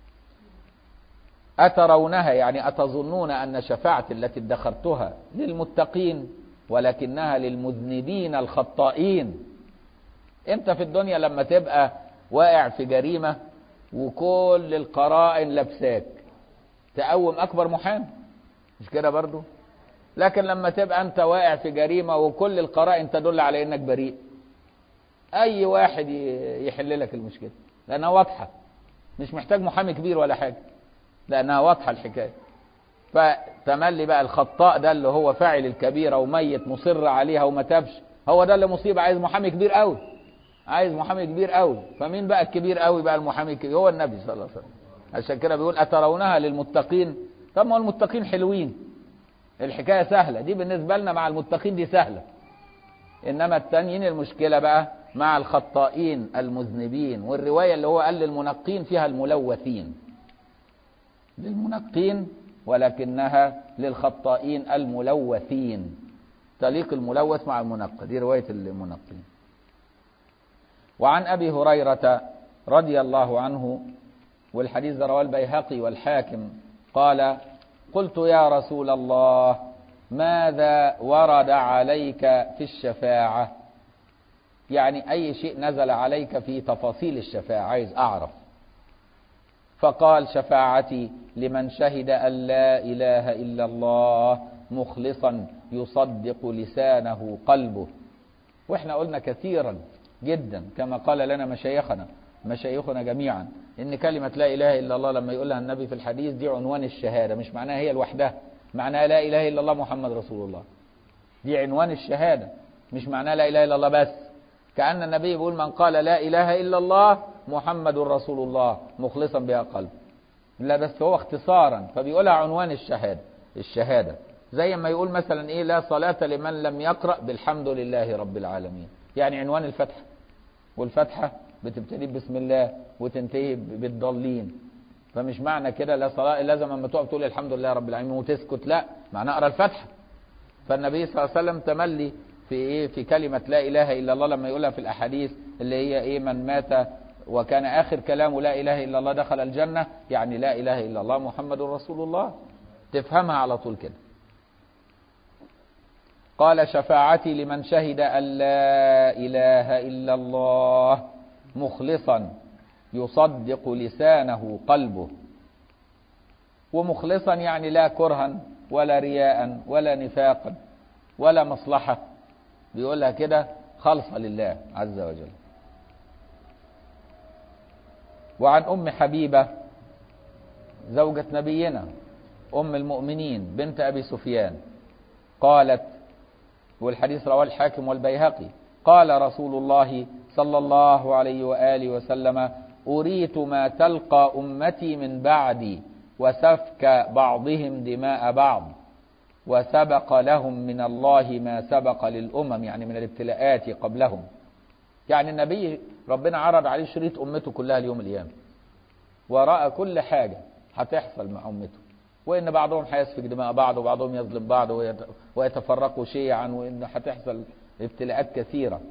S1: أترونها يعني أتظنون أن شفاعتي التي ادخرتها للمتقين ولكنها للمذنبين الخطائين انت في الدنيا لما تبقى واقع في جريمة وكل القرائن لبساك تقوم أكبر محامي مش كده برضو لكن لما تبقى انت واقع في جريمة وكل القرائن تدل على انك بريء اي واحد يحل لك المشكلة لانها واضحة مش محتاج محامي كبير ولا حاجة لانها واضحة الحكاية فتملي بقى الخطاء ده اللي هو فاعل الكبيرة وميت مصر عليها وما تابش هو ده اللي مصيبة عايز محامي كبير قوي عايز محامي كبير قوي فمين بقى الكبير قوي بقى المحامي الكبير هو النبي صلى الله عليه وسلم عشان كده بيقول اترونها للمتقين طب ما المتقين حلوين الحكاية سهلة دي بالنسبة لنا مع المتقين دي سهلة إنما التانيين المشكلة بقى مع الخطائين المذنبين والرواية اللي هو قال للمنقين فيها الملوثين للمنقين ولكنها للخطائين الملوثين تليق الملوث مع المنقى دي رواية المنقين وعن أبي هريرة رضي الله عنه والحديث ده رواه البيهقي والحاكم قال قلت يا رسول الله ماذا ورد عليك في الشفاعة يعني أي شيء نزل عليك في تفاصيل الشفاعة عايز أعرف فقال شفاعتي لمن شهد أن لا إله إلا الله مخلصا يصدق لسانه قلبه واحنا قلنا كثيرا جدا كما قال لنا مشايخنا مشايخنا جميعا ان كلمة لا اله الا الله لما يقولها النبي في الحديث دي عنوان الشهادة مش معناها هي لوحدها معناها لا اله الا الله محمد رسول الله دي عنوان الشهادة مش معناها لا اله الا الله بس كأن النبي يقول من قال لا اله الا الله محمد رسول الله مخلصا بها قلب لا بس هو اختصارا فبيقولها عنوان الشهادة الشهادة زي ما يقول مثلا ايه لا صلاة لمن لم يقرأ بالحمد لله رب العالمين يعني عنوان الفتحة والفتحة بتبتدي بسم الله وتنتهي بالضالين فمش معنى كده لا صلاة لازم اما تقف تقول الحمد لله رب العالمين وتسكت لا معناه اقرا الفتحة فالنبي صلى الله عليه وسلم تملي في ايه في كلمة لا اله الا الله لما يقولها في الاحاديث اللي هي ايه من مات وكان اخر كلامه لا اله الا الله دخل الجنة يعني لا اله الا الله محمد رسول الله تفهمها على طول كده قال شفاعتي لمن شهد أن لا إله إلا الله مخلصا يصدق لسانه قلبه ومخلصا يعني لا كرها ولا رياء ولا نفاقا ولا مصلحة بيقولها كده خالصة لله عز وجل وعن أم حبيبة زوجة نبينا أم المؤمنين بنت أبي سفيان قالت والحديث رواه الحاكم والبيهقي قال رسول الله صلى الله عليه وآله وسلم أريت ما تلقى أمتي من بعدي وسفك بعضهم دماء بعض وسبق لهم من الله ما سبق للأمم يعني من الابتلاءات قبلهم يعني النبي ربنا عرض عليه شريط أمته كلها اليوم القيامة ورأى كل حاجة هتحصل مع أمته وإن بعضهم هيسفك دماء بعض وبعضهم يظلم بعض ويتفرقوا شيعا وإن هتحصل ابتلاءات كثيرة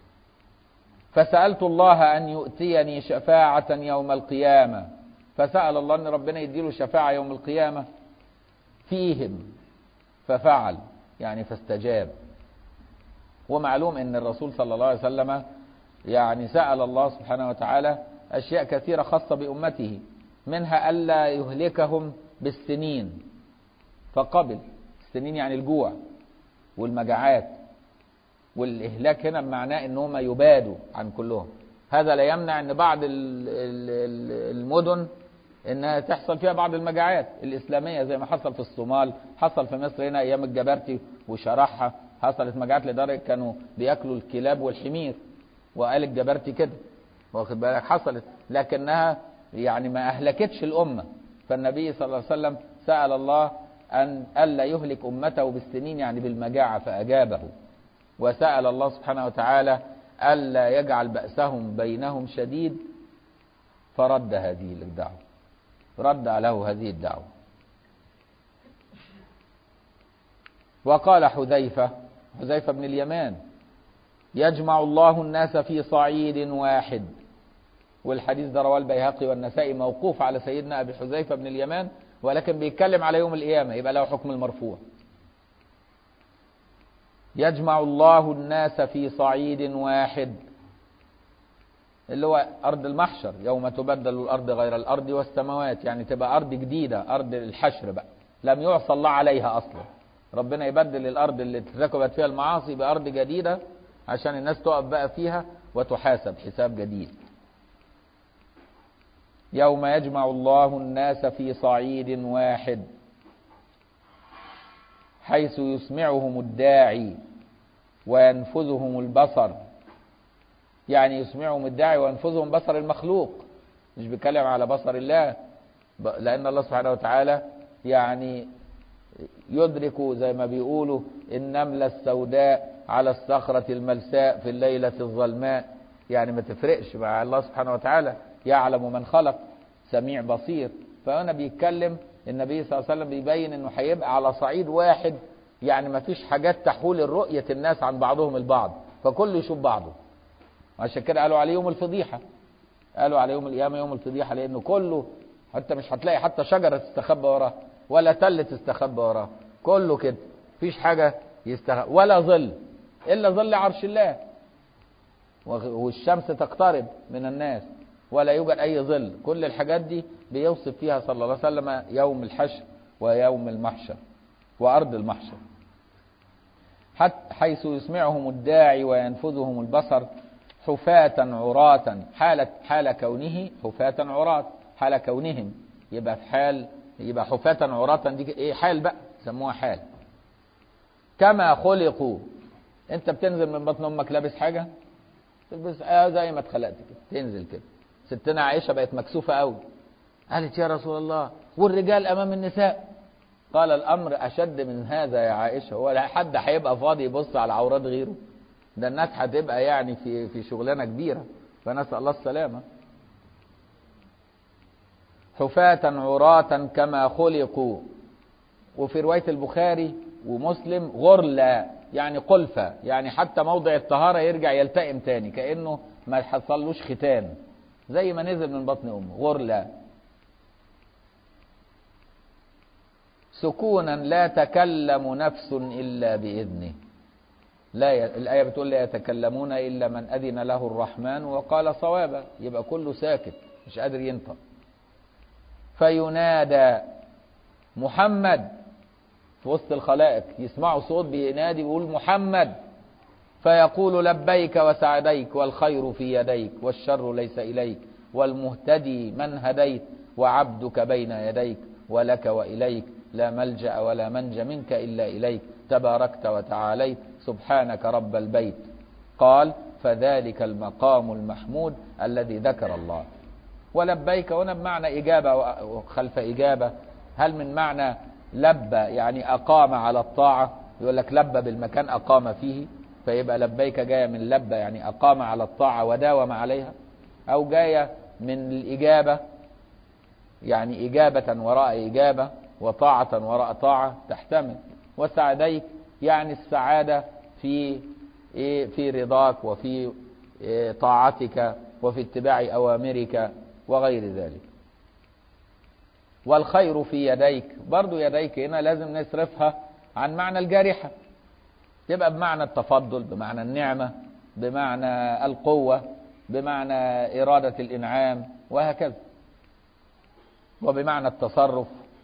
S1: فسألت الله أن يؤتيني شفاعة يوم القيامة فسأل الله أن ربنا يديله شفاعة يوم القيامة فيهم ففعل يعني فاستجاب ومعلوم أن الرسول صلى الله عليه وسلم يعني سأل الله سبحانه وتعالى أشياء كثيرة خاصة بأمته منها ألا يهلكهم بالسنين فقبل السنين يعني الجوع والمجاعات والإهلاك هنا بمعناه أنهم يبادوا عن كلهم هذا لا يمنع أن بعض المدن أنها تحصل فيها بعض المجاعات الإسلامية زي ما حصل في الصومال حصل في مصر هنا أيام الجبرتي وشرحها حصلت مجاعات لدرجة كانوا بياكلوا الكلاب والحمير وقال الجبرتي كده واخد بالك حصلت لكنها يعني ما أهلكتش الأمة فالنبي صلى الله عليه وسلم سأل الله أن ألا يهلك أمته بالسنين يعني بالمجاعة فأجابه وسأل الله سبحانه وتعالى ألا يجعل بأسهم بينهم شديد فرد هذه الدعوة رد له هذه الدعوة وقال حذيفة حذيفة بن اليمان يجمع الله الناس في صعيد واحد والحديث ده رواه البيهقي والنسائي موقوف على سيدنا ابي حذيفه بن اليمان ولكن بيتكلم على يوم القيامه يبقى له حكم المرفوع يجمع الله الناس في صعيد واحد اللي هو ارض المحشر يوم تبدل الارض غير الارض والسماوات يعني تبقى ارض جديده ارض الحشر بقى لم يعصى الله عليها اصلا ربنا يبدل الارض اللي ارتكبت فيها المعاصي بارض جديده عشان الناس تقف بقى فيها وتحاسب حساب جديد يوم يجمع الله الناس في صعيد واحد حيث يسمعهم الداعي وينفذهم البصر يعني يسمعهم الداعي وينفذهم بصر المخلوق مش بيتكلم على بصر الله لأن الله سبحانه وتعالى يعني يدرك زي ما بيقولوا النملة السوداء على الصخرة الملساء في الليلة الظلماء يعني ما تفرقش مع الله سبحانه وتعالى يعلم من خلق سميع بصير فهنا بيتكلم النبي صلى الله عليه وسلم بيبين انه هيبقى على صعيد واحد يعني ما فيش حاجات تحول الرؤية الناس عن بعضهم البعض فكله يشوف بعضه عشان كده قالوا عليه يوم الفضيحة قالوا على يوم القيامة يوم الفضيحة لأنه كله حتى مش هتلاقي حتى شجرة تستخبى وراه ولا تل تستخبى وراه كله كده مفيش حاجة يستخبى ولا ظل إلا ظل عرش الله والشمس تقترب من الناس ولا يوجد أي ظل كل الحاجات دي بيوصف فيها صلى الله عليه وسلم يوم الحشر ويوم المحشر وأرض المحشر حتى حيث يسمعهم الداعي وينفذهم البصر حفاة عراة حالة حال كونه حفاة عراة حال كونهم يبقى في حال يبقى حفاة عراة دي ايه حال بقى سموها حال كما خلقوا انت بتنزل من بطن امك لابس حاجه تلبس آه زي ما اتخلقت كده تنزل كده ستنا عائشه بقت مكسوفه قوي قالت يا رسول الله والرجال امام النساء قال الامر اشد من هذا يا عائشه هو لا حد هيبقى فاضي يبص على عورات غيره ده الناس هتبقى يعني في في شغلانه كبيره فنسال الله السلامه حفاة عراة كما خلقوا وفي رواية البخاري ومسلم غرلا يعني قلفة يعني حتى موضع الطهارة يرجع يلتئم تاني كأنه ما حصلوش ختان زي ما نزل من بطن أمه غرلا سكونا لا تكلم نفس إلا بإذنه لا ي... الآية بتقول لا يتكلمون إلا من أذن له الرحمن وقال صوابا يبقى كله ساكت مش قادر ينطق فينادى محمد في وسط الخلائق يسمعوا صوت بينادي بيقول محمد فيقول لبيك وسعديك والخير في يديك والشر ليس إليك والمهتدي من هديت وعبدك بين يديك ولك وإليك لا ملجأ ولا منج منك إلا إليك تباركت وتعاليت سبحانك رب البيت قال فذلك المقام المحمود الذي ذكر الله ولبيك هنا بمعنى إجابة وخلف إجابة هل من معنى لبى يعني أقام على الطاعة يقول لك لبى بالمكان أقام فيه فيبقى لبيك جاية من لبى يعني أقام على الطاعة وداوم عليها أو جاية من الإجابة يعني إجابة وراء إجابة وطاعة وراء طاعة تحتمل وسعديك يعني السعادة في إيه في رضاك وفي إيه طاعتك وفي اتباع أوامرك وغير ذلك والخير في يديك برضو يديك هنا لازم نصرفها عن معنى الجارحة تبقى بمعنى التفضل بمعنى النعمة بمعنى القوة بمعنى إرادة الإنعام وهكذا وبمعنى التصرف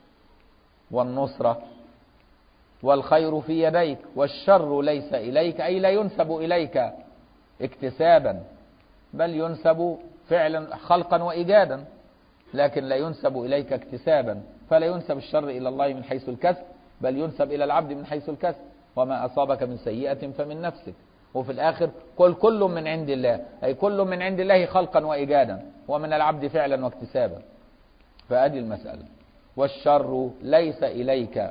S1: والنصرة والخير في يديك والشر ليس إليك أي لا ينسب إليك اكتسابا بل ينسب فعلا خلقا وإيجادا لكن لا ينسب إليك اكتسابا فلا ينسب الشر إلى الله من حيث الكسب بل ينسب إلى العبد من حيث الكسب وما أصابك من سيئة فمن نفسك وفي الآخر قل كل من عند الله أي كل من عند الله خلقا وإيجادا ومن العبد فعلا واكتسابا فأدي المسألة والشر ليس إليك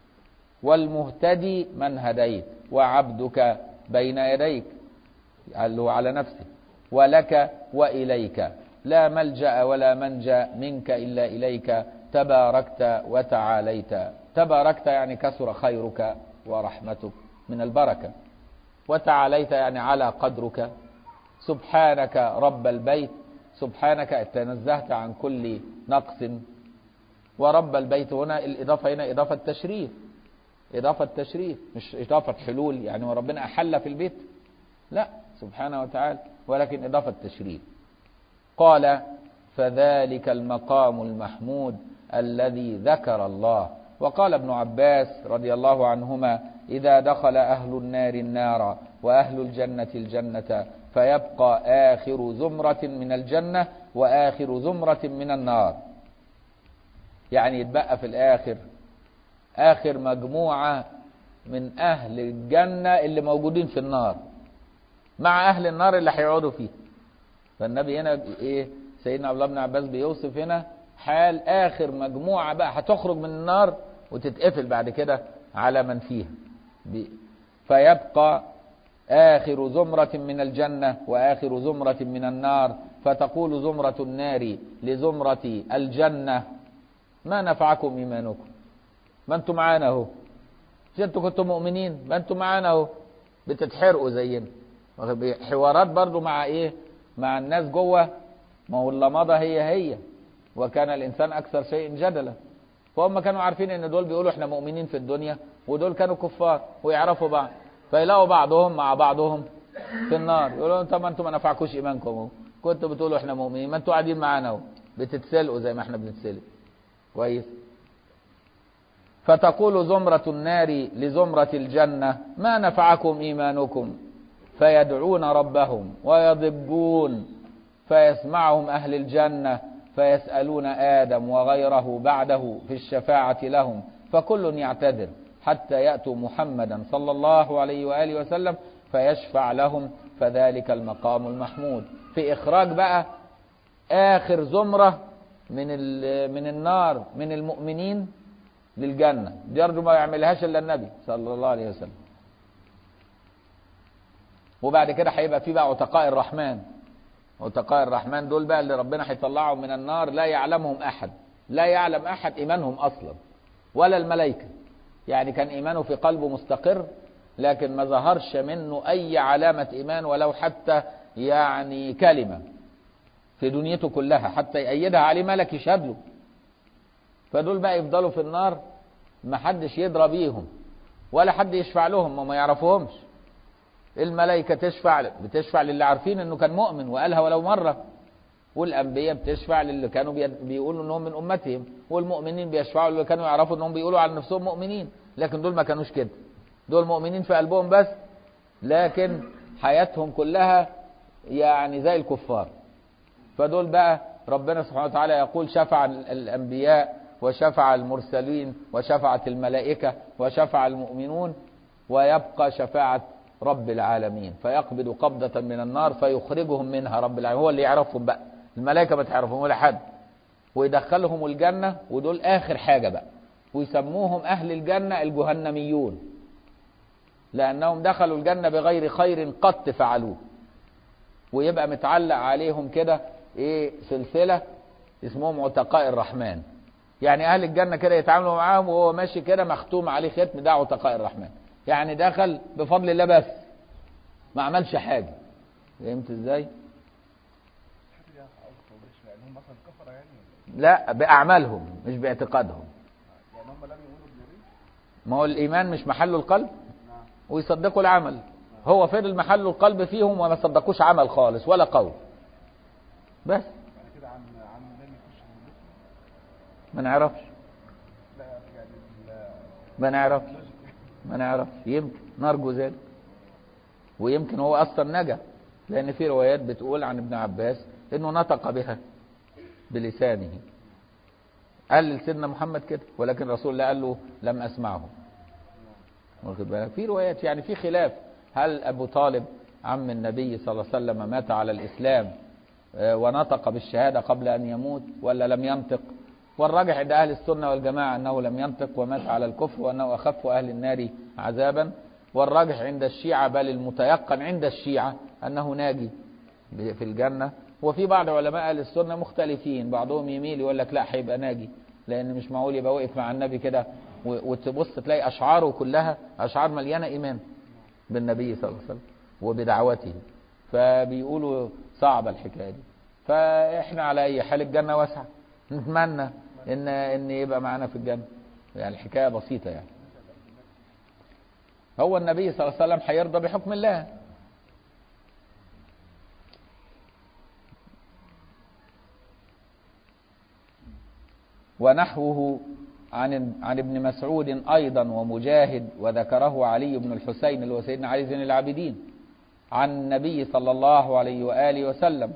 S1: والمهتدي من هديت وعبدك بين يديك قال له على نفسه ولك وإليك لا ملجأ ولا منجا منك إلا إليك تباركت وتعاليت تباركت يعني كثر خيرك ورحمتك من البركة وتعاليت يعني على قدرك سبحانك رب البيت سبحانك تنزهت عن كل نقص ورب البيت هنا الإضافة هنا إضافة تشريف إضافة تشريف مش إضافة حلول يعني وربنا أحل في البيت لا سبحانه وتعالى ولكن إضافة تشريف قال فذلك المقام المحمود الذي ذكر الله وقال ابن عباس رضي الله عنهما إذا دخل أهل النار النار وأهل الجنة الجنة فيبقى آخر زمرة من الجنة وآخر زمرة من النار يعني يتبقى في الآخر آخر مجموعة من أهل الجنة اللي موجودين في النار مع أهل النار اللي هيقعدوا فيه فالنبي هنا إيه سيدنا عبد الله بن عباس بيوصف هنا حال آخر مجموعة بقى هتخرج من النار وتتقفل بعد كده على من فيها فيبقى آخر زمرة من الجنة وآخر زمرة من النار فتقول زمرة النار لزمرة الجنة ما نفعكم إيمانكم ما انتم معانا اهو مش انتوا كنتم مؤمنين ما انتم معانا اهو بتتحرقوا زينا حوارات برضو مع ايه مع الناس جوه ما هو اللمضة هي هي وكان الانسان اكثر شيء جدلا فهم كانوا عارفين ان دول بيقولوا احنا مؤمنين في الدنيا ودول كانوا كفار ويعرفوا بعض فيلاقوا بعضهم مع بعضهم في النار يقولوا طب ما انتم ما نفعكوش ايمانكم اهو كنتوا بتقولوا احنا مؤمنين ما انتوا قاعدين معانا اهو بتتسلقوا زي ما احنا بنتسلق كويس فتقول زمرة النار لزمرة الجنة ما نفعكم إيمانكم فيدعون ربهم ويضجون فيسمعهم أهل الجنة فيسألون آدم وغيره بعده في الشفاعة لهم فكل يعتذر حتى يأتوا محمدا صلى الله عليه وآله وسلم فيشفع لهم فذلك المقام المحمود في إخراج بقى آخر زمرة من من النار من المؤمنين للجنة دي أرجو ما يعملهاش إلا النبي صلى الله عليه وسلم وبعد كده هيبقى في بقى عتقاء الرحمن عتقاء الرحمن دول بقى اللي ربنا هيطلعهم من النار لا يعلمهم أحد لا يعلم أحد إيمانهم أصلا ولا الملائكة يعني كان إيمانه في قلبه مستقر لكن ما ظهرش منه أي علامة إيمان ولو حتى يعني كلمة في دنيته كلها حتى يأيدها عليه ملك يشهد له فدول بقى يفضلوا في النار ما حدش يدرى بيهم ولا حد يشفع لهم وما يعرفوهمش الملائكة تشفع بتشفع للي عارفين انه كان مؤمن وقالها ولو مرة والأنبياء بتشفع للي كانوا بيقولوا انهم من أمتهم والمؤمنين بيشفعوا للي كانوا يعرفوا انهم بيقولوا على نفسهم مؤمنين لكن دول ما كانوش كده دول مؤمنين في قلبهم بس لكن حياتهم كلها يعني زي الكفار فدول بقى ربنا سبحانه وتعالى يقول شفع الأنبياء وشفع المرسلين وشفعت الملائكة وشفع المؤمنون ويبقى شفاعة رب العالمين فيقبض قبضة من النار فيخرجهم منها رب العالمين هو اللي يعرفهم بقى الملائكة ما تعرفهم ولا حد ويدخلهم الجنة ودول آخر حاجة بقى ويسموهم أهل الجنة الجهنميون لأنهم دخلوا الجنة بغير خير قط فعلوه ويبقى متعلق عليهم كده ايه سلسلة اسمهم عتقاء الرحمن يعني أهل الجنة كده يتعاملوا معاهم وهو ماشي كده مختوم عليه ختم ده عتقاء الرحمن يعني دخل بفضل الله بس ما عملش حاجة فهمت ازاي لا بأعمالهم مش باعتقادهم ما هو الإيمان مش محله القلب ويصدقوا العمل هو فضل محل القلب فيهم وما صدقوش عمل خالص ولا قول بس ما نعرفش ما نعرفش ما نعرفش يمكن نرجو ذلك ويمكن هو اصلا نجا لان في روايات بتقول عن ابن عباس انه نطق بها بلسانه قال لسيدنا محمد كده ولكن رسول الله قال له لم اسمعه واخد بالك في روايات يعني في خلاف هل ابو طالب عم النبي صلى الله عليه وسلم مات على الاسلام ونطق بالشهاده قبل ان يموت ولا لم ينطق والراجح عند أهل السنة والجماعة أنه لم ينطق ومات على الكفر وأنه أخف أهل النار عذابا والراجح عند الشيعة بل المتيقن عند الشيعة أنه ناجي في الجنة وفي بعض علماء أهل السنة مختلفين بعضهم يميل يقول لك لا هيبقى ناجي لأن مش معقول يبقى واقف مع النبي كده وتبص تلاقي أشعاره كلها أشعار مليانة إيمان بالنبي صلى الله عليه وسلم وبدعوته فبيقولوا صعبة الحكاية دي فإحنا على أي حال الجنة واسعة نتمنى ان ان يبقى معانا في الجنه يعني الحكايه بسيطه يعني هو النبي صلى الله عليه وسلم هيرضى بحكم الله ونحوه عن عن ابن مسعود ايضا ومجاهد وذكره علي بن الحسين اللي هو سيدنا علي زين العابدين عن النبي صلى الله عليه واله وسلم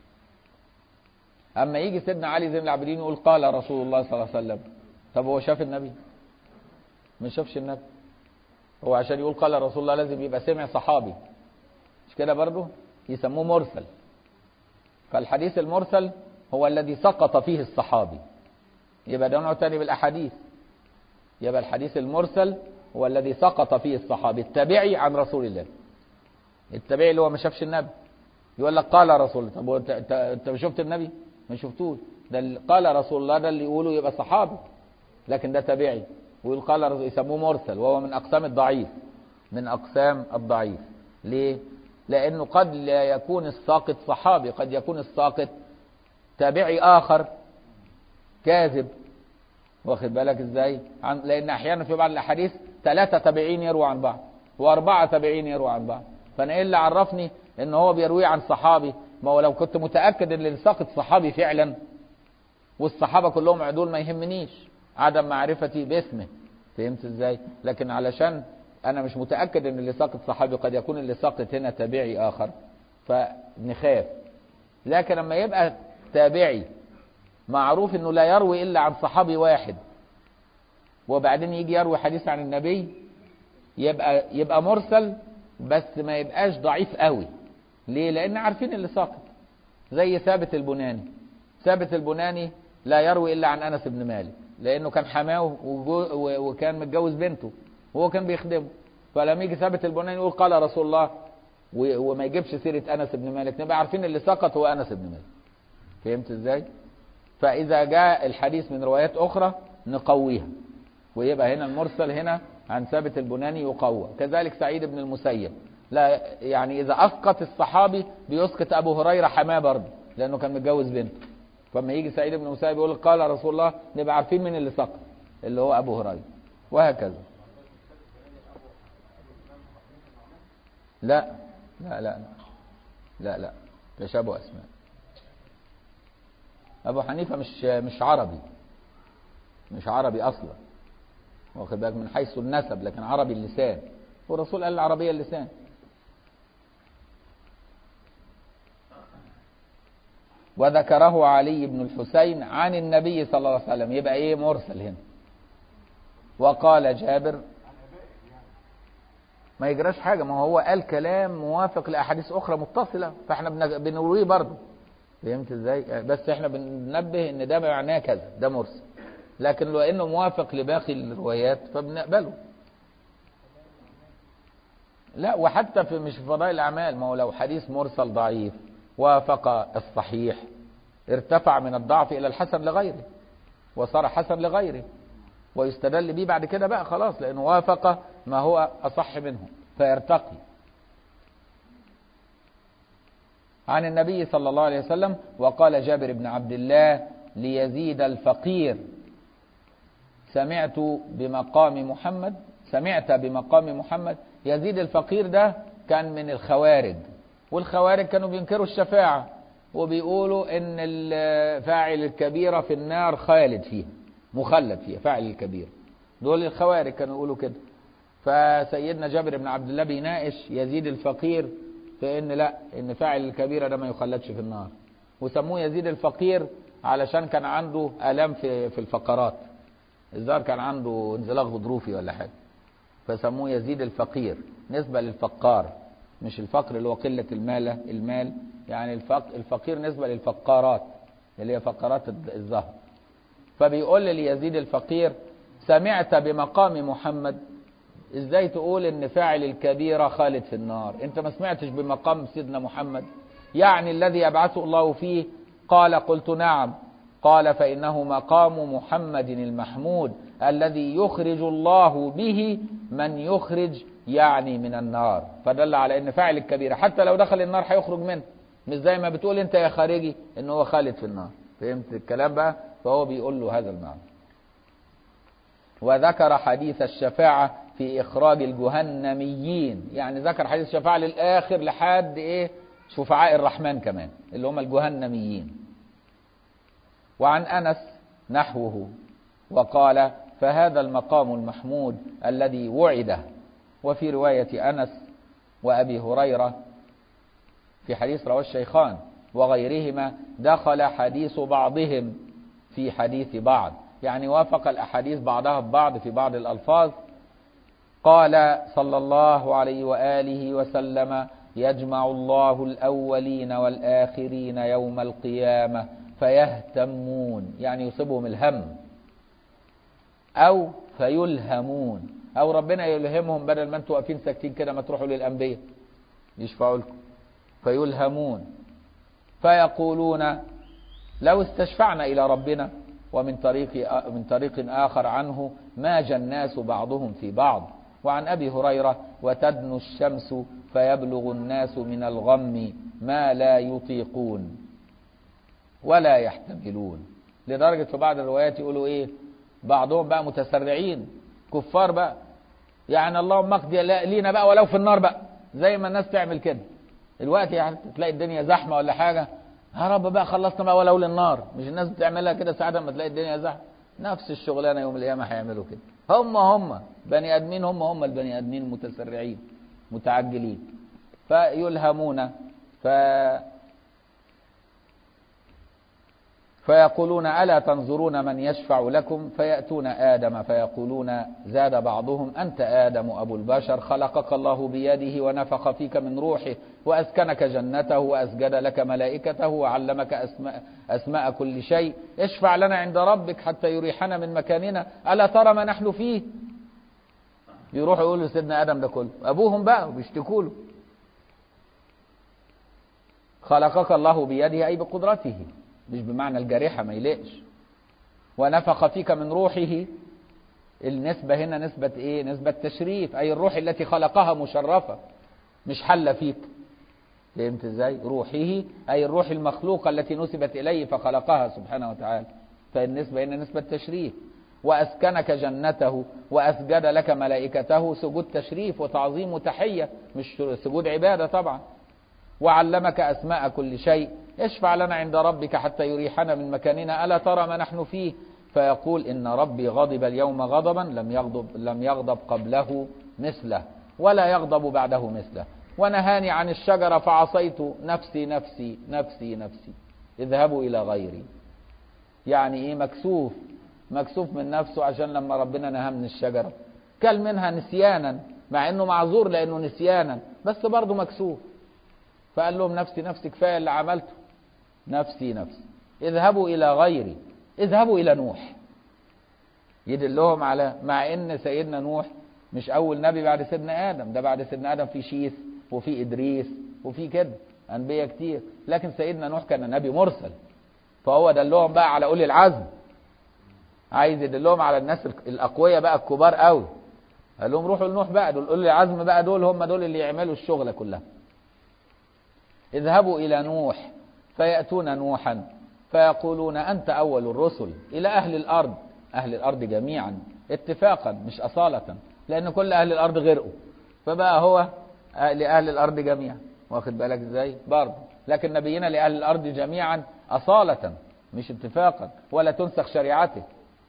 S1: اما يجي سيدنا علي زين العابدين يقول قال رسول الله صلى الله عليه وسلم طب هو شاف النبي ما شافش النبي هو عشان يقول قال رسول الله لازم يبقى سمع صحابي مش كده برضه يسموه مرسل فالحديث المرسل هو الذي سقط فيه الصحابي يبقى ده نوع تاني بالاحاديث يبقى الحديث المرسل هو الذي سقط فيه الصحابي التابعي عن رسول الله التابعي اللي هو ما شافش النبي يقول لك قال رسول الله طب انت انت انت شفت النبي ما شفتوش ده اللي قال رسول الله ده اللي يقوله يبقى صحابي لكن ده تابعي ويقول قال رسول يسموه مرسل وهو من اقسام الضعيف من اقسام الضعيف ليه لانه قد لا يكون الساقط صحابي قد يكون الساقط تابعي اخر كاذب واخد بالك ازاي عن لان احيانا في بعض الاحاديث ثلاثه تابعين يروى عن بعض واربعه تابعين يروى عن بعض فانا ايه اللي عرفني ان هو بيروي عن صحابي ما هو لو كنت متاكد ان اللي ساقط صحابي فعلا والصحابه كلهم عدول ما يهمنيش عدم معرفتي باسمه فهمت ازاي لكن علشان انا مش متاكد ان اللي ساقط صحابي قد يكون اللي ساقط هنا تابعي اخر فنخاف لكن لما يبقى تابعي معروف انه لا يروي الا عن صحابي واحد وبعدين يجي يروي حديث عن النبي يبقى يبقى مرسل بس ما يبقاش ضعيف قوي ليه لان عارفين اللي ساقط زي ثابت البناني ثابت البناني لا يروي الا عن انس بن مالك لانه كان حماه وكان متجوز بنته وهو كان بيخدمه فلما يجي ثابت البناني يقول قال رسول الله وما يجيبش سيره انس بن مالك نبقى عارفين اللي سقط هو انس بن مالك فهمت ازاي فاذا جاء الحديث من روايات اخرى نقويها ويبقى هنا المرسل هنا عن ثابت البناني يقوى كذلك سعيد بن المسيب لا يعني اذا اسقط الصحابي بيسقط ابو هريره حماه برضه لانه كان متجوز بنته فلما يجي سعيد بن المسيب يقول قال رسول الله نبقى عارفين مين اللي سقط اللي هو ابو هريره وهكذا لا لا لا لا لا لا تشابه اسماء ابو حنيفه مش مش عربي مش عربي اصلا واخد بالك من حيث النسب لكن عربي اللسان والرسول قال العربيه اللسان وذكره علي بن الحسين عن النبي صلى الله عليه وسلم يبقى ايه مرسل هنا وقال جابر ما يجراش حاجه ما هو قال كلام موافق لاحاديث اخرى متصله فاحنا بنرويه برضه فهمت ازاي بس احنا بننبه ان ده معناه كذا ده مرسل لكن لو انه موافق لباقي الروايات فبنقبله لا وحتى في مش في فضائل الاعمال ما هو لو حديث مرسل ضعيف وافق الصحيح ارتفع من الضعف الى الحسن لغيره وصار حسن لغيره ويستدل به بعد كده بقى خلاص لانه وافق ما هو اصح منه فيرتقي عن النبي صلى الله عليه وسلم وقال جابر بن عبد الله ليزيد الفقير سمعت بمقام محمد سمعت بمقام محمد يزيد الفقير ده كان من الخوارج والخوارج كانوا بينكروا الشفاعة وبيقولوا ان فاعل الكبيرة في النار خالد فيها مخلد فيها فاعل الكبير دول الخوارج كانوا يقولوا كده فسيدنا جابر بن عبد الله بيناقش يزيد الفقير في ان لا ان فاعل الكبيرة ده ما يخلدش في النار وسموه يزيد الفقير علشان كان عنده الام في في الفقرات الظاهر كان عنده انزلاق غضروفي ولا حاجه فسموه يزيد الفقير نسبة للفقار مش الفقر اللي هو قلة المال المال يعني الفق الفقير نسبة للفقارات اللي هي فقرات الظهر فبيقول ليزيد الفقير سمعت بمقام محمد ازاي تقول ان فاعل الكبيرة خالد في النار انت ما سمعتش بمقام سيدنا محمد يعني الذي يبعثه الله فيه قال قلت نعم قال فإنه مقام محمد المحمود الذي يخرج الله به من يخرج يعني من النار فدل على ان فاعل الكبيرة حتى لو دخل النار هيخرج منه مش زي ما بتقول انت يا خارجي ان هو خالد في النار فهمت الكلام بقى فهو بيقول له هذا المعنى وذكر حديث الشفاعة في إخراج الجهنميين يعني ذكر حديث الشفاعة للآخر لحد إيه شفعاء الرحمن كمان اللي هم الجهنميين وعن أنس نحوه وقال فهذا المقام المحمود الذي وعده وفي رواية أنس وأبي هريرة في حديث رواه الشيخان وغيرهما دخل حديث بعضهم في حديث بعض يعني وافق الأحاديث بعضها ببعض في بعض الألفاظ قال صلى الله عليه وآله وسلم يجمع الله الأولين والآخرين يوم القيامة فيهتمون يعني يصيبهم الهم أو فيلهمون أو ربنا يلهمهم بدل ما انتوا واقفين ساكتين كده ما تروحوا للأنبياء يشفعوا لكم فيلهمون فيقولون لو استشفعنا إلى ربنا ومن طريق من طريق آخر عنه ماج الناس بعضهم في بعض وعن أبي هريرة وتدنو الشمس فيبلغ الناس من الغم ما لا يطيقون ولا يحتملون لدرجة في بعض الروايات يقولوا إيه بعضهم بقى متسرعين كفار بقى يعني اللهم اقضي لينا بقى ولو في النار بقى زي ما الناس تعمل كده الوقت يعني تلاقي الدنيا زحمة ولا حاجة يا رب بقى خلصنا بقى ولو للنار مش الناس بتعملها كده ساعات لما تلاقي الدنيا زحمة نفس الشغلانه يوم القيامه هيعملوا كده هم هم بني ادمين هم هم البني ادمين المتسرعين متعجلين فيلهمون ف فيقولون ألا تنظرون من يشفع لكم فيأتون آدم فيقولون زاد بعضهم أنت آدم أبو البشر خلقك الله بيده ونفخ فيك من روحه وأسكنك جنته وأسجد لك ملائكته وعلمك أسماء, أسماء كل شيء اشفع لنا عند ربك حتى يريحنا من مكاننا ألا ترى ما نحن فيه يروحوا يقولوا سيدنا آدم ده كله أبوهم بقى وبيشتكوا له خلقك الله بيده أي بقدرته مش بمعنى الجارحة ما يلقش ونفخ فيك من روحه النسبة هنا نسبة ايه نسبة تشريف اي الروح التي خلقها مشرفة مش حل فيك فهمت ازاي روحه اي الروح المخلوقة التي نسبت اليه فخلقها سبحانه وتعالى فالنسبة هنا نسبة تشريف واسكنك جنته واسجد لك ملائكته سجود تشريف وتعظيم وتحية مش سجود عبادة طبعا وعلمك أسماء كل شيء اشفع لنا عند ربك حتى يريحنا من مكاننا ألا ترى ما نحن فيه فيقول إن ربي غضب اليوم غضبا لم يغضب, لم يغضب قبله مثله ولا يغضب بعده مثله ونهاني عن الشجرة فعصيت نفسي نفسي نفسي نفسي اذهبوا إلى غيري يعني إيه مكسوف مكسوف من نفسه عشان لما ربنا نهى من الشجرة كل منها نسيانا مع انه معذور لانه نسيانا بس برضه مكسوف فقال لهم نفسي نفسي كفايه اللي عملته نفسي نفسي اذهبوا الى غيري اذهبوا الى نوح يدلهم على مع ان سيدنا نوح مش اول نبي بعد سيدنا ادم ده بعد سيدنا ادم في شيث وفي ادريس وفي كده انبياء كتير لكن سيدنا نوح كان نبي مرسل فهو دلهم بقى على اولي العزم عايز يدلهم على الناس الاقوياء بقى الكبار قوي قال لهم روحوا لنوح بقى دول اولي العزم بقى دول هم دول اللي يعملوا الشغله كلها اذهبوا إلى نوح فيأتون نوحا فيقولون أنت أول الرسل إلى أهل الأرض أهل الأرض جميعا اتفاقا مش أصالة لأن كل أهل الأرض غرقوا فبقى هو لأهل الأرض جميعا واخد بالك ازاي برضه لكن نبينا لأهل الأرض جميعا أصالة مش اتفاقا ولا تنسخ شريعته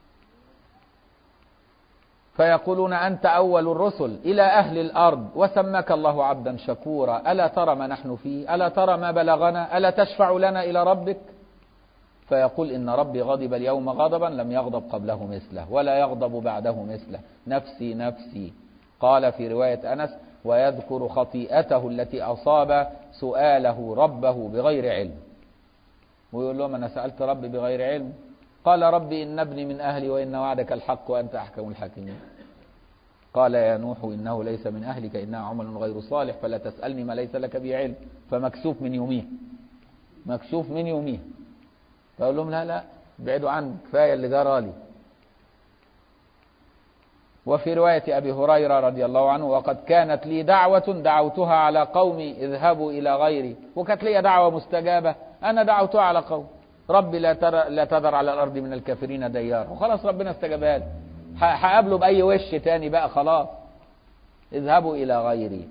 S1: فيقولون أنت أول الرسل إلى أهل الأرض وسماك الله عبدا شكورا ألا ترى ما نحن فيه ألا ترى ما بلغنا ألا تشفع لنا إلى ربك فيقول إن ربي غضب اليوم غضبا لم يغضب قبله مثله ولا يغضب بعده مثله نفسي نفسي قال في رواية أنس ويذكر خطيئته التي أصاب سؤاله ربه بغير علم ويقول لهم أنا سألت ربي بغير علم قال ربي إن ابني من أهلي وإن وعدك الحق وأنت أحكم الحاكمين قال يا نوح إنه ليس من أهلك إنها عمل غير صالح فلا تسألني ما ليس لك به علم فمكسوف من يوميه مكسوف من يوميه فأقول لهم لا لا ابعدوا عني كفاية اللي جرى لي وفي رواية أبي هريرة رضي الله عنه وقد كانت لي دعوة دعوتها على قومي اذهبوا إلى غيري وكانت لي دعوة مستجابة أنا دعوتها على قوم ربي لا ترى لا تذر على الأرض من الكافرين ديار وخلاص ربنا استجابها لي هقابله بأي وش تاني بقى خلاص اذهبوا إلى غيري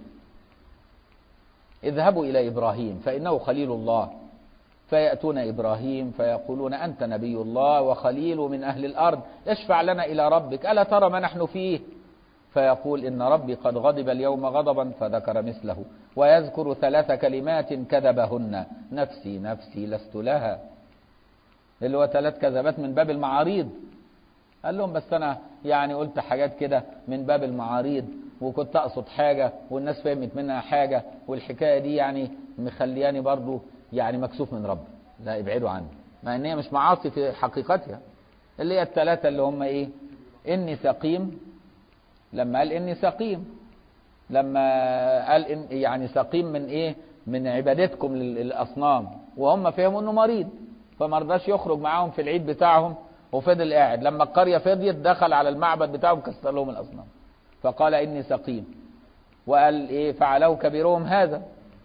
S1: اذهبوا إلى إبراهيم فإنه خليل الله فيأتون إبراهيم فيقولون أنت نبي الله وخليل من أهل الأرض اشفع لنا إلى ربك ألا ترى ما نحن فيه فيقول إن ربي قد غضب اليوم غضبا فذكر مثله ويذكر ثلاث كلمات كذبهن نفسي نفسي لست لها اللي هو ثلاث كذبات من باب المعاريض قال لهم بس أنا يعني قلت حاجات كده من باب المعاريض وكنت أقصد حاجة والناس فهمت منها حاجة والحكاية دي يعني مخلياني برضو يعني مكسوف من ربي لا ابعدوا عني مع ان هي مش معاصي في حقيقتها اللي هي الثلاثة اللي هم ايه اني سقيم لما قال اني سقيم لما قال إن يعني سقيم من ايه من عبادتكم للاصنام وهم فهموا انه مريض فما رضاش يخرج معاهم في العيد بتاعهم وفضل قاعد لما القرية فضيت دخل على المعبد بتاعهم كسر لهم الاصنام فقال اني سقيم وقال ايه فعلوا كبيرهم هذا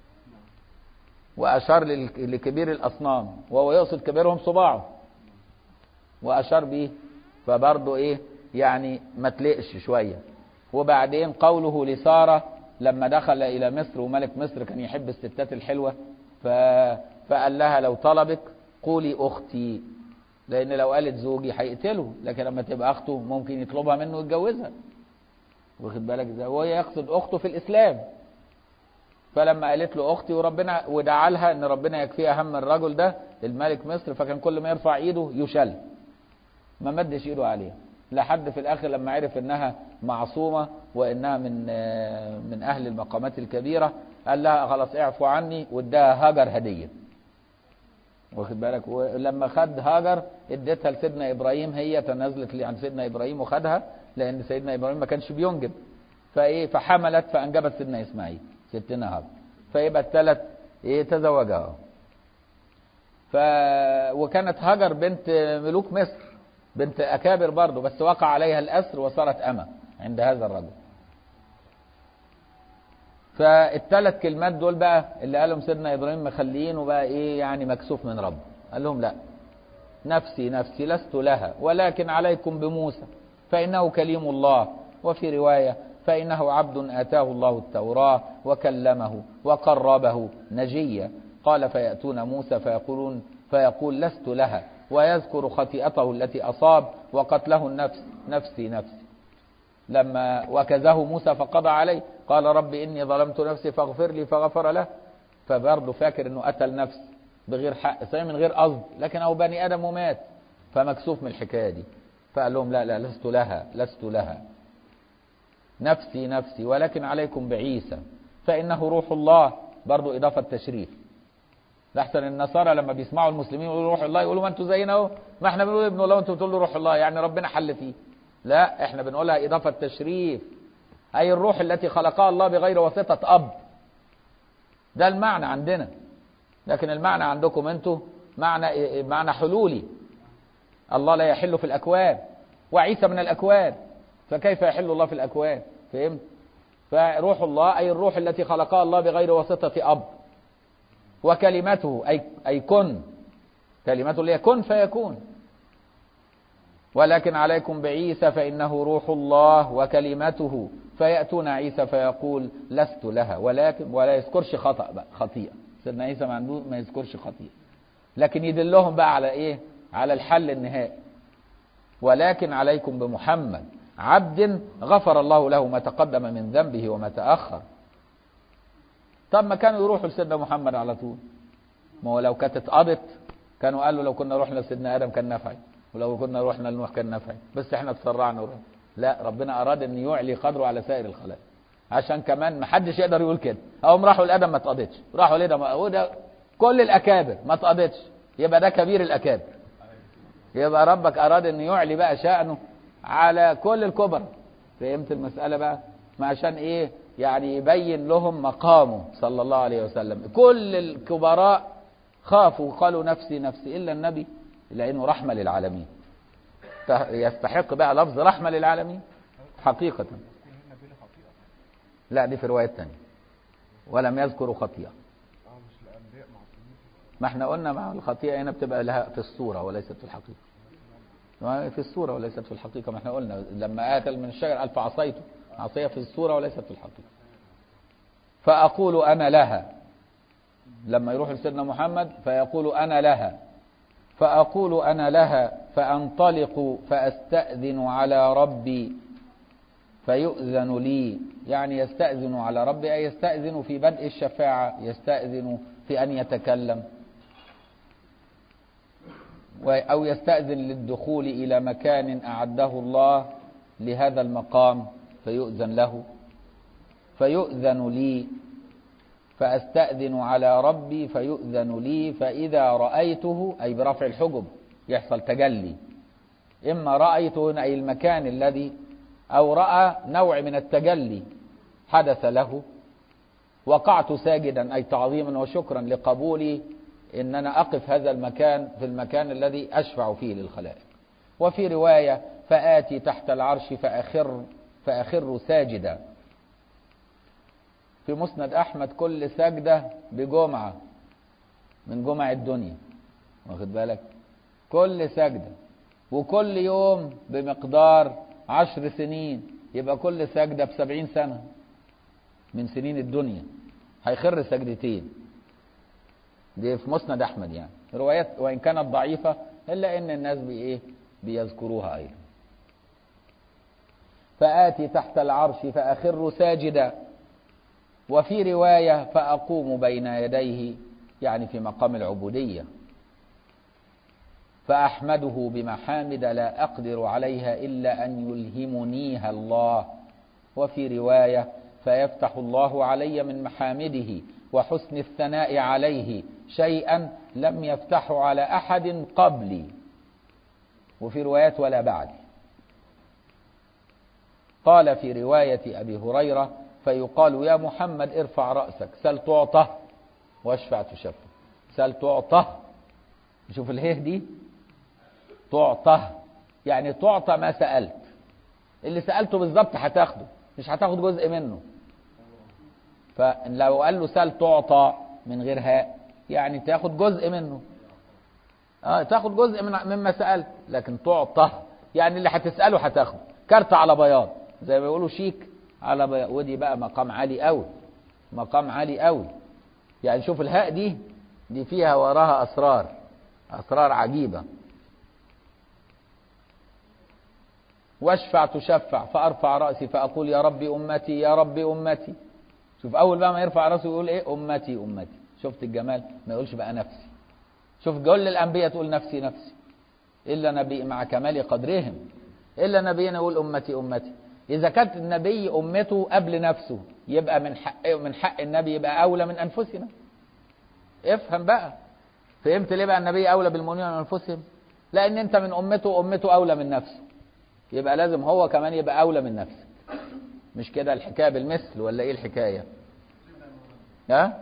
S1: وأشار لكبير الأصنام وهو يقصد كبيرهم صباعه وأشار بيه فبرضه إيه يعني ما تلقش شوية وبعدين قوله لسارة لما دخل إلى مصر وملك مصر كان يحب الستات الحلوة ف... فقال لها لو طلبك قولي أختي لان لو قالت زوجي هيقتله لكن لما تبقى اخته ممكن يطلبها منه ويتجوزها واخد بالك ازاي وهو يقصد اخته في الاسلام فلما قالت له اختي وربنا ودعا لها ان ربنا يكفيها هم الرجل ده الملك مصر فكان كل ما يرفع ايده يشل ما مدش ايده عليها لحد في الاخر لما عرف انها معصومه وانها من من اهل المقامات الكبيره قال لها خلاص اعفوا عني واداها هاجر هديه واخد بالك ولما خد هاجر اديتها لسيدنا ابراهيم هي تنازلت عن سيدنا ابراهيم وخدها لان سيدنا ابراهيم ما كانش بينجب فايه فحملت فانجبت سيدنا اسماعيل ستنا هاجر فيبقى الثلاث ايه تزوجها ف وكانت هاجر بنت ملوك مصر بنت اكابر برضه بس وقع عليها الاسر وصارت اما عند هذا الرجل فالثلاث كلمات دول بقى اللي قالهم سيدنا ابراهيم مخليين وبقى ايه يعني مكسوف من ربه قال لهم لا نفسي نفسي لست لها ولكن عليكم بموسى فانه كليم الله وفي روايه فانه عبد اتاه الله التوراه وكلمه وقربه نجيا قال فياتون موسى فيقولون فيقول لست لها ويذكر خطيئته التي اصاب وقتله النفس نفسي نفسي لما وكزه موسى فقضى عليه قال رب إني ظلمت نفسي فاغفر لي فغفر له فبرضه فاكر انه قتل نفس بغير حق صحيح من غير قصد لكن هو بني ادم ومات فمكسوف من الحكايه دي فقال لهم لا لا لست لها لست لها نفسي نفسي ولكن عليكم بعيسى فانه روح الله برضه اضافه تشريف لحسن النصارى لما بيسمعوا المسلمين يقولوا روح الله يقولوا ما انتوا زينا اهو ما احنا بنقول ابن الله وانتوا بتقولوا روح الله يعني ربنا حل فيه لا احنا بنقولها اضافه تشريف اي الروح التي خلقها الله بغير واسطه اب ده المعنى عندنا لكن المعنى عندكم انتوا معنى معنى حلولي الله لا يحل في الاكوان وعيسى من الاكوان فكيف يحل الله في الاكوان فهمت فروح الله اي الروح التي خلقها الله بغير واسطه اب وكلمته اي اي كن كلمته اللي هي كن فيكون ولكن عليكم بعيسى فإنه روح الله وكلمته فيأتون عيسى فيقول لست لها ولكن ولا يذكرش خطأ بقى خطيئة سيدنا عيسى ما عنده ما يذكرش خطيئة لكن يدلهم بقى على ايه على الحل النهائي ولكن عليكم بمحمد عبد غفر الله له ما تقدم من ذنبه وما تأخر طب ما كانوا يروحوا لسيدنا محمد على طول ما هو لو كانت اتقضت كانوا قالوا لو كنا رحنا لسيدنا ادم كان نفعل ولو كنا رحنا لنوح كان نفعل بس احنا تسرعنا ورحنا. لا ربنا اراد ان يعلي قدره على سائر الخلائق عشان كمان ما حدش يقدر يقول كده هم راحوا لادم ما اتقضتش راحوا لادم وده كل الاكابر ما اتقضتش يبقى ده كبير الاكابر يبقى ربك اراد ان يعلي بقى شانه على كل الكبر فهمت المساله بقى ما عشان ايه يعني يبين لهم مقامه صلى الله عليه وسلم كل الكبراء خافوا وقالوا نفسي نفسي الا النبي لانه رحمه للعالمين يستحق بقى لفظ رحمه للعالمين حقيقه لا دي في روايه ثانيه ولم يذكروا خطيئه ما احنا قلنا مع الخطيئه هنا بتبقى لها في الصوره وليست في الحقيقه في الصوره وليست في الحقيقه ما احنا قلنا لما اكل من الشجر قال فعصيته عصيه في الصوره وليست في الحقيقه فاقول انا لها لما يروح لسيدنا محمد فيقول انا لها فأقول أنا لها فأنطلق فأستأذن على ربي فيؤذن لي يعني يستأذن على ربي أي يستأذن في بدء الشفاعة يستأذن في أن يتكلم أو يستأذن للدخول إلى مكان أعده الله لهذا المقام فيؤذن له فيؤذن لي فأستأذن على ربي فيؤذن لي فإذا رأيته أي برفع الحجب يحصل تجلي إما رأيته أي المكان الذي أو رأى نوع من التجلي حدث له وقعت ساجدا أي تعظيما وشكرا لقبولي إن أنا أقف هذا المكان في المكان الذي أشفع فيه للخلائق وفي رواية فآتي تحت العرش فأخر فأخر ساجدا في مسند أحمد كل سجدة بجمعة من جمع الدنيا واخد بالك كل سجدة وكل يوم بمقدار عشر سنين يبقى كل سجدة بسبعين سنة من سنين الدنيا هيخر سجدتين دي في مسند أحمد يعني روايات وإن كانت ضعيفة إلا إن الناس بإيه بيذكروها أيضا فآتي تحت العرش فأخر ساجدا وفي رواية فأقوم بين يديه يعني في مقام العبودية فأحمده بمحامد لا أقدر عليها إلا أن يلهمنيها الله وفي رواية فيفتح الله علي من محامده وحسن الثناء عليه شيئا لم يفتحه على أحد قبلي وفي روايات ولا بعدي قال في رواية أبي هريرة فيقال يا محمد ارفع رأسك سل تعطى واشفع تشفع سل تعطى شوف اله دي تعطى يعني تعطى ما سألت اللي سألته بالظبط هتاخده مش هتاخد جزء منه فلو قال له سل تعطى من غير هاء يعني تاخد جزء منه اه تاخد جزء من مما سألت لكن تعطى يعني اللي هتسأله هتاخده كارت على بياض زي ما بيقولوا شيك على بياض ودي بقى مقام عالي قوي مقام عالي قوي يعني شوف الهاء دي دي فيها وراها أسرار أسرار عجيبة واشفع تشفع فأرفع رأسي فأقول يا رب أمتي يا رب أمتي شوف أول بقى ما يرفع رأسه يقول إيه أمتي أمتي شفت الجمال ما يقولش بقى نفسي شوف كل الأنبياء تقول نفسي نفسي إلا نبي مع كمال قدرهم إلا نبينا يقول أمتي أمتي إذا كانت النبي أمته قبل نفسه يبقى من حق من حق النبي يبقى أولى من أنفسنا افهم بقى فهمت ليه بقى النبي أولى بالمؤمنين من أنفسهم لأن أنت من أمته وأمته أولى من نفسه يبقى لازم هو كمان يبقى أولى من نفسك مش كده الحكاية بالمثل ولا إيه الحكاية ها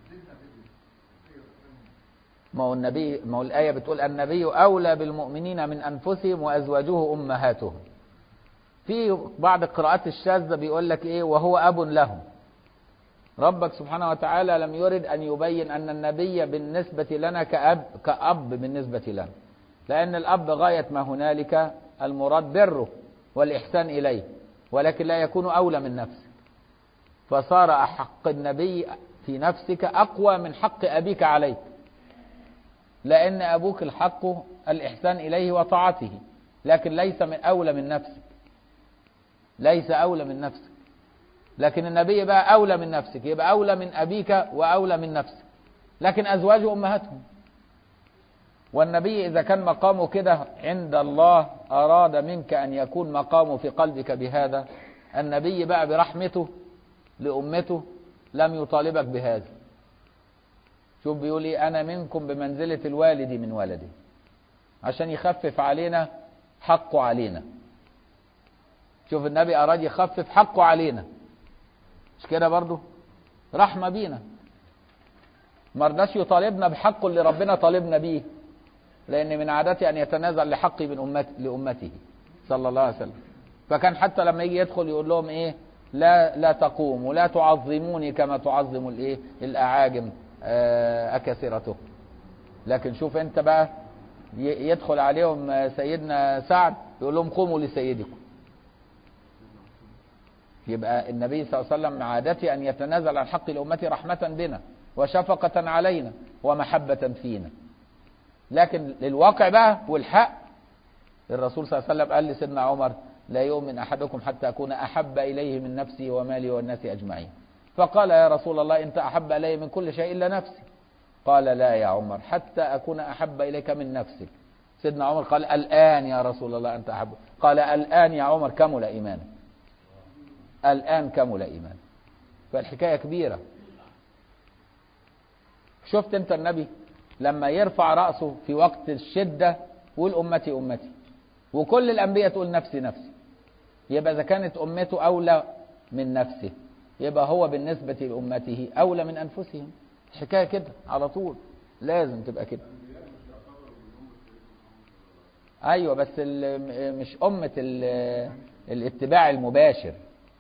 S1: ما هو النبي ما هو الآية بتقول النبي أولى بالمؤمنين من أنفسهم وأزواجه أمهاتهم في بعض القراءات الشاذة بيقول لك إيه وهو أب لهم ربك سبحانه وتعالى لم يرد أن يبين أن النبي بالنسبة لنا كأب كأب بالنسبة لنا لأن الأب غاية ما هنالك المراد بره والإحسان إليه ولكن لا يكون أولى من نفسك فصار حق النبي في نفسك أقوى من حق أبيك عليك لأن أبوك الحق الإحسان إليه وطاعته لكن ليس من أولى من نفسك ليس أولى من نفسك لكن النبي بقى أولى من نفسك يبقى أولى من أبيك وأولى من نفسك لكن أزواجه أمهاتهم والنبي إذا كان مقامه كده عند الله أراد منك أن يكون مقامه في قلبك بهذا النبي بقى برحمته لأمته لم يطالبك بهذا شوف بيقول ايه انا منكم بمنزلة الوالد من ولده عشان يخفف علينا حقه علينا شوف النبي اراد يخفف حقه علينا مش كده برضو رحمة بينا ما رضاش يطالبنا بحقه اللي ربنا طالبنا بيه لان من عادته ان يتنازل لحقي من امتي لامته صلى الله عليه وسلم فكان حتى لما يجي يدخل يقول لهم ايه لا لا تقوموا لا تعظموني كما تعظم الايه الاعاجم أكثرته لكن شوف أنت بقى يدخل عليهم سيدنا سعد يقول لهم قوموا لسيدكم يبقى النبي صلى الله عليه وسلم عادته أن يتنازل عن حق الأمة رحمة بنا وشفقة علينا ومحبة فينا لكن للواقع بقى والحق الرسول صلى الله عليه وسلم قال لسيدنا عمر لا يؤمن أحدكم حتى أكون أحب إليه من نفسي ومالي والناس أجمعين فقال يا رسول الله انت احب الي من كل شيء الا نفسي قال لا يا عمر حتى اكون احب اليك من نفسك سيدنا عمر قال الان يا رسول الله انت احب قال الان يا عمر كمل ايمانك الان كمل ايمانك فالحكايه كبيره شفت انت النبي لما يرفع راسه في وقت الشده يقول امتي امتي وكل الانبياء تقول نفسي نفسي يبقى اذا كانت امته اولى من نفسه يبقى هو بالنسبة لأمته أولى من أنفسهم الحكاية كده على طول لازم تبقى كده أيوة بس مش أمة الاتباع المباشر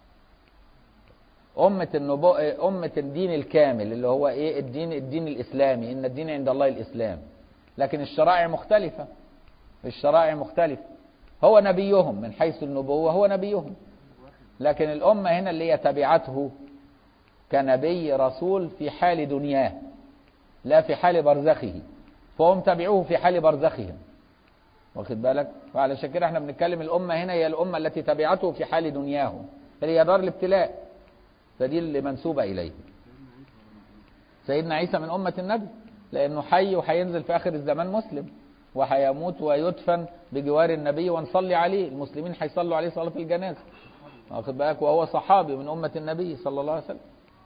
S1: أمة النبو... أمة الدين الكامل اللي هو إيه الدين الدين الإسلامي إن الدين عند الله الإسلام لكن الشرائع مختلفة الشرائع مختلفة هو نبيهم من حيث النبوة هو نبيهم لكن الأمة هنا اللي هي تبعته كنبي رسول في حال دنياه لا في حال برزخه فهم تبعوه في حال برزخهم واخد بالك وعلشان كده احنا بنتكلم الأمة هنا هي الأمة التي تبعته في حال دنياه هي دار الابتلاء فدي اللي منسوبة إليه سيدنا عيسى من أمة النبي لأنه حي وهينزل في آخر الزمان مسلم وهيموت ويدفن بجوار النبي ونصلي عليه المسلمين هيصلوا عليه صلاة الجنازة واخد بالك وهو صحابي من أمة النبي صلى الله عليه وسلم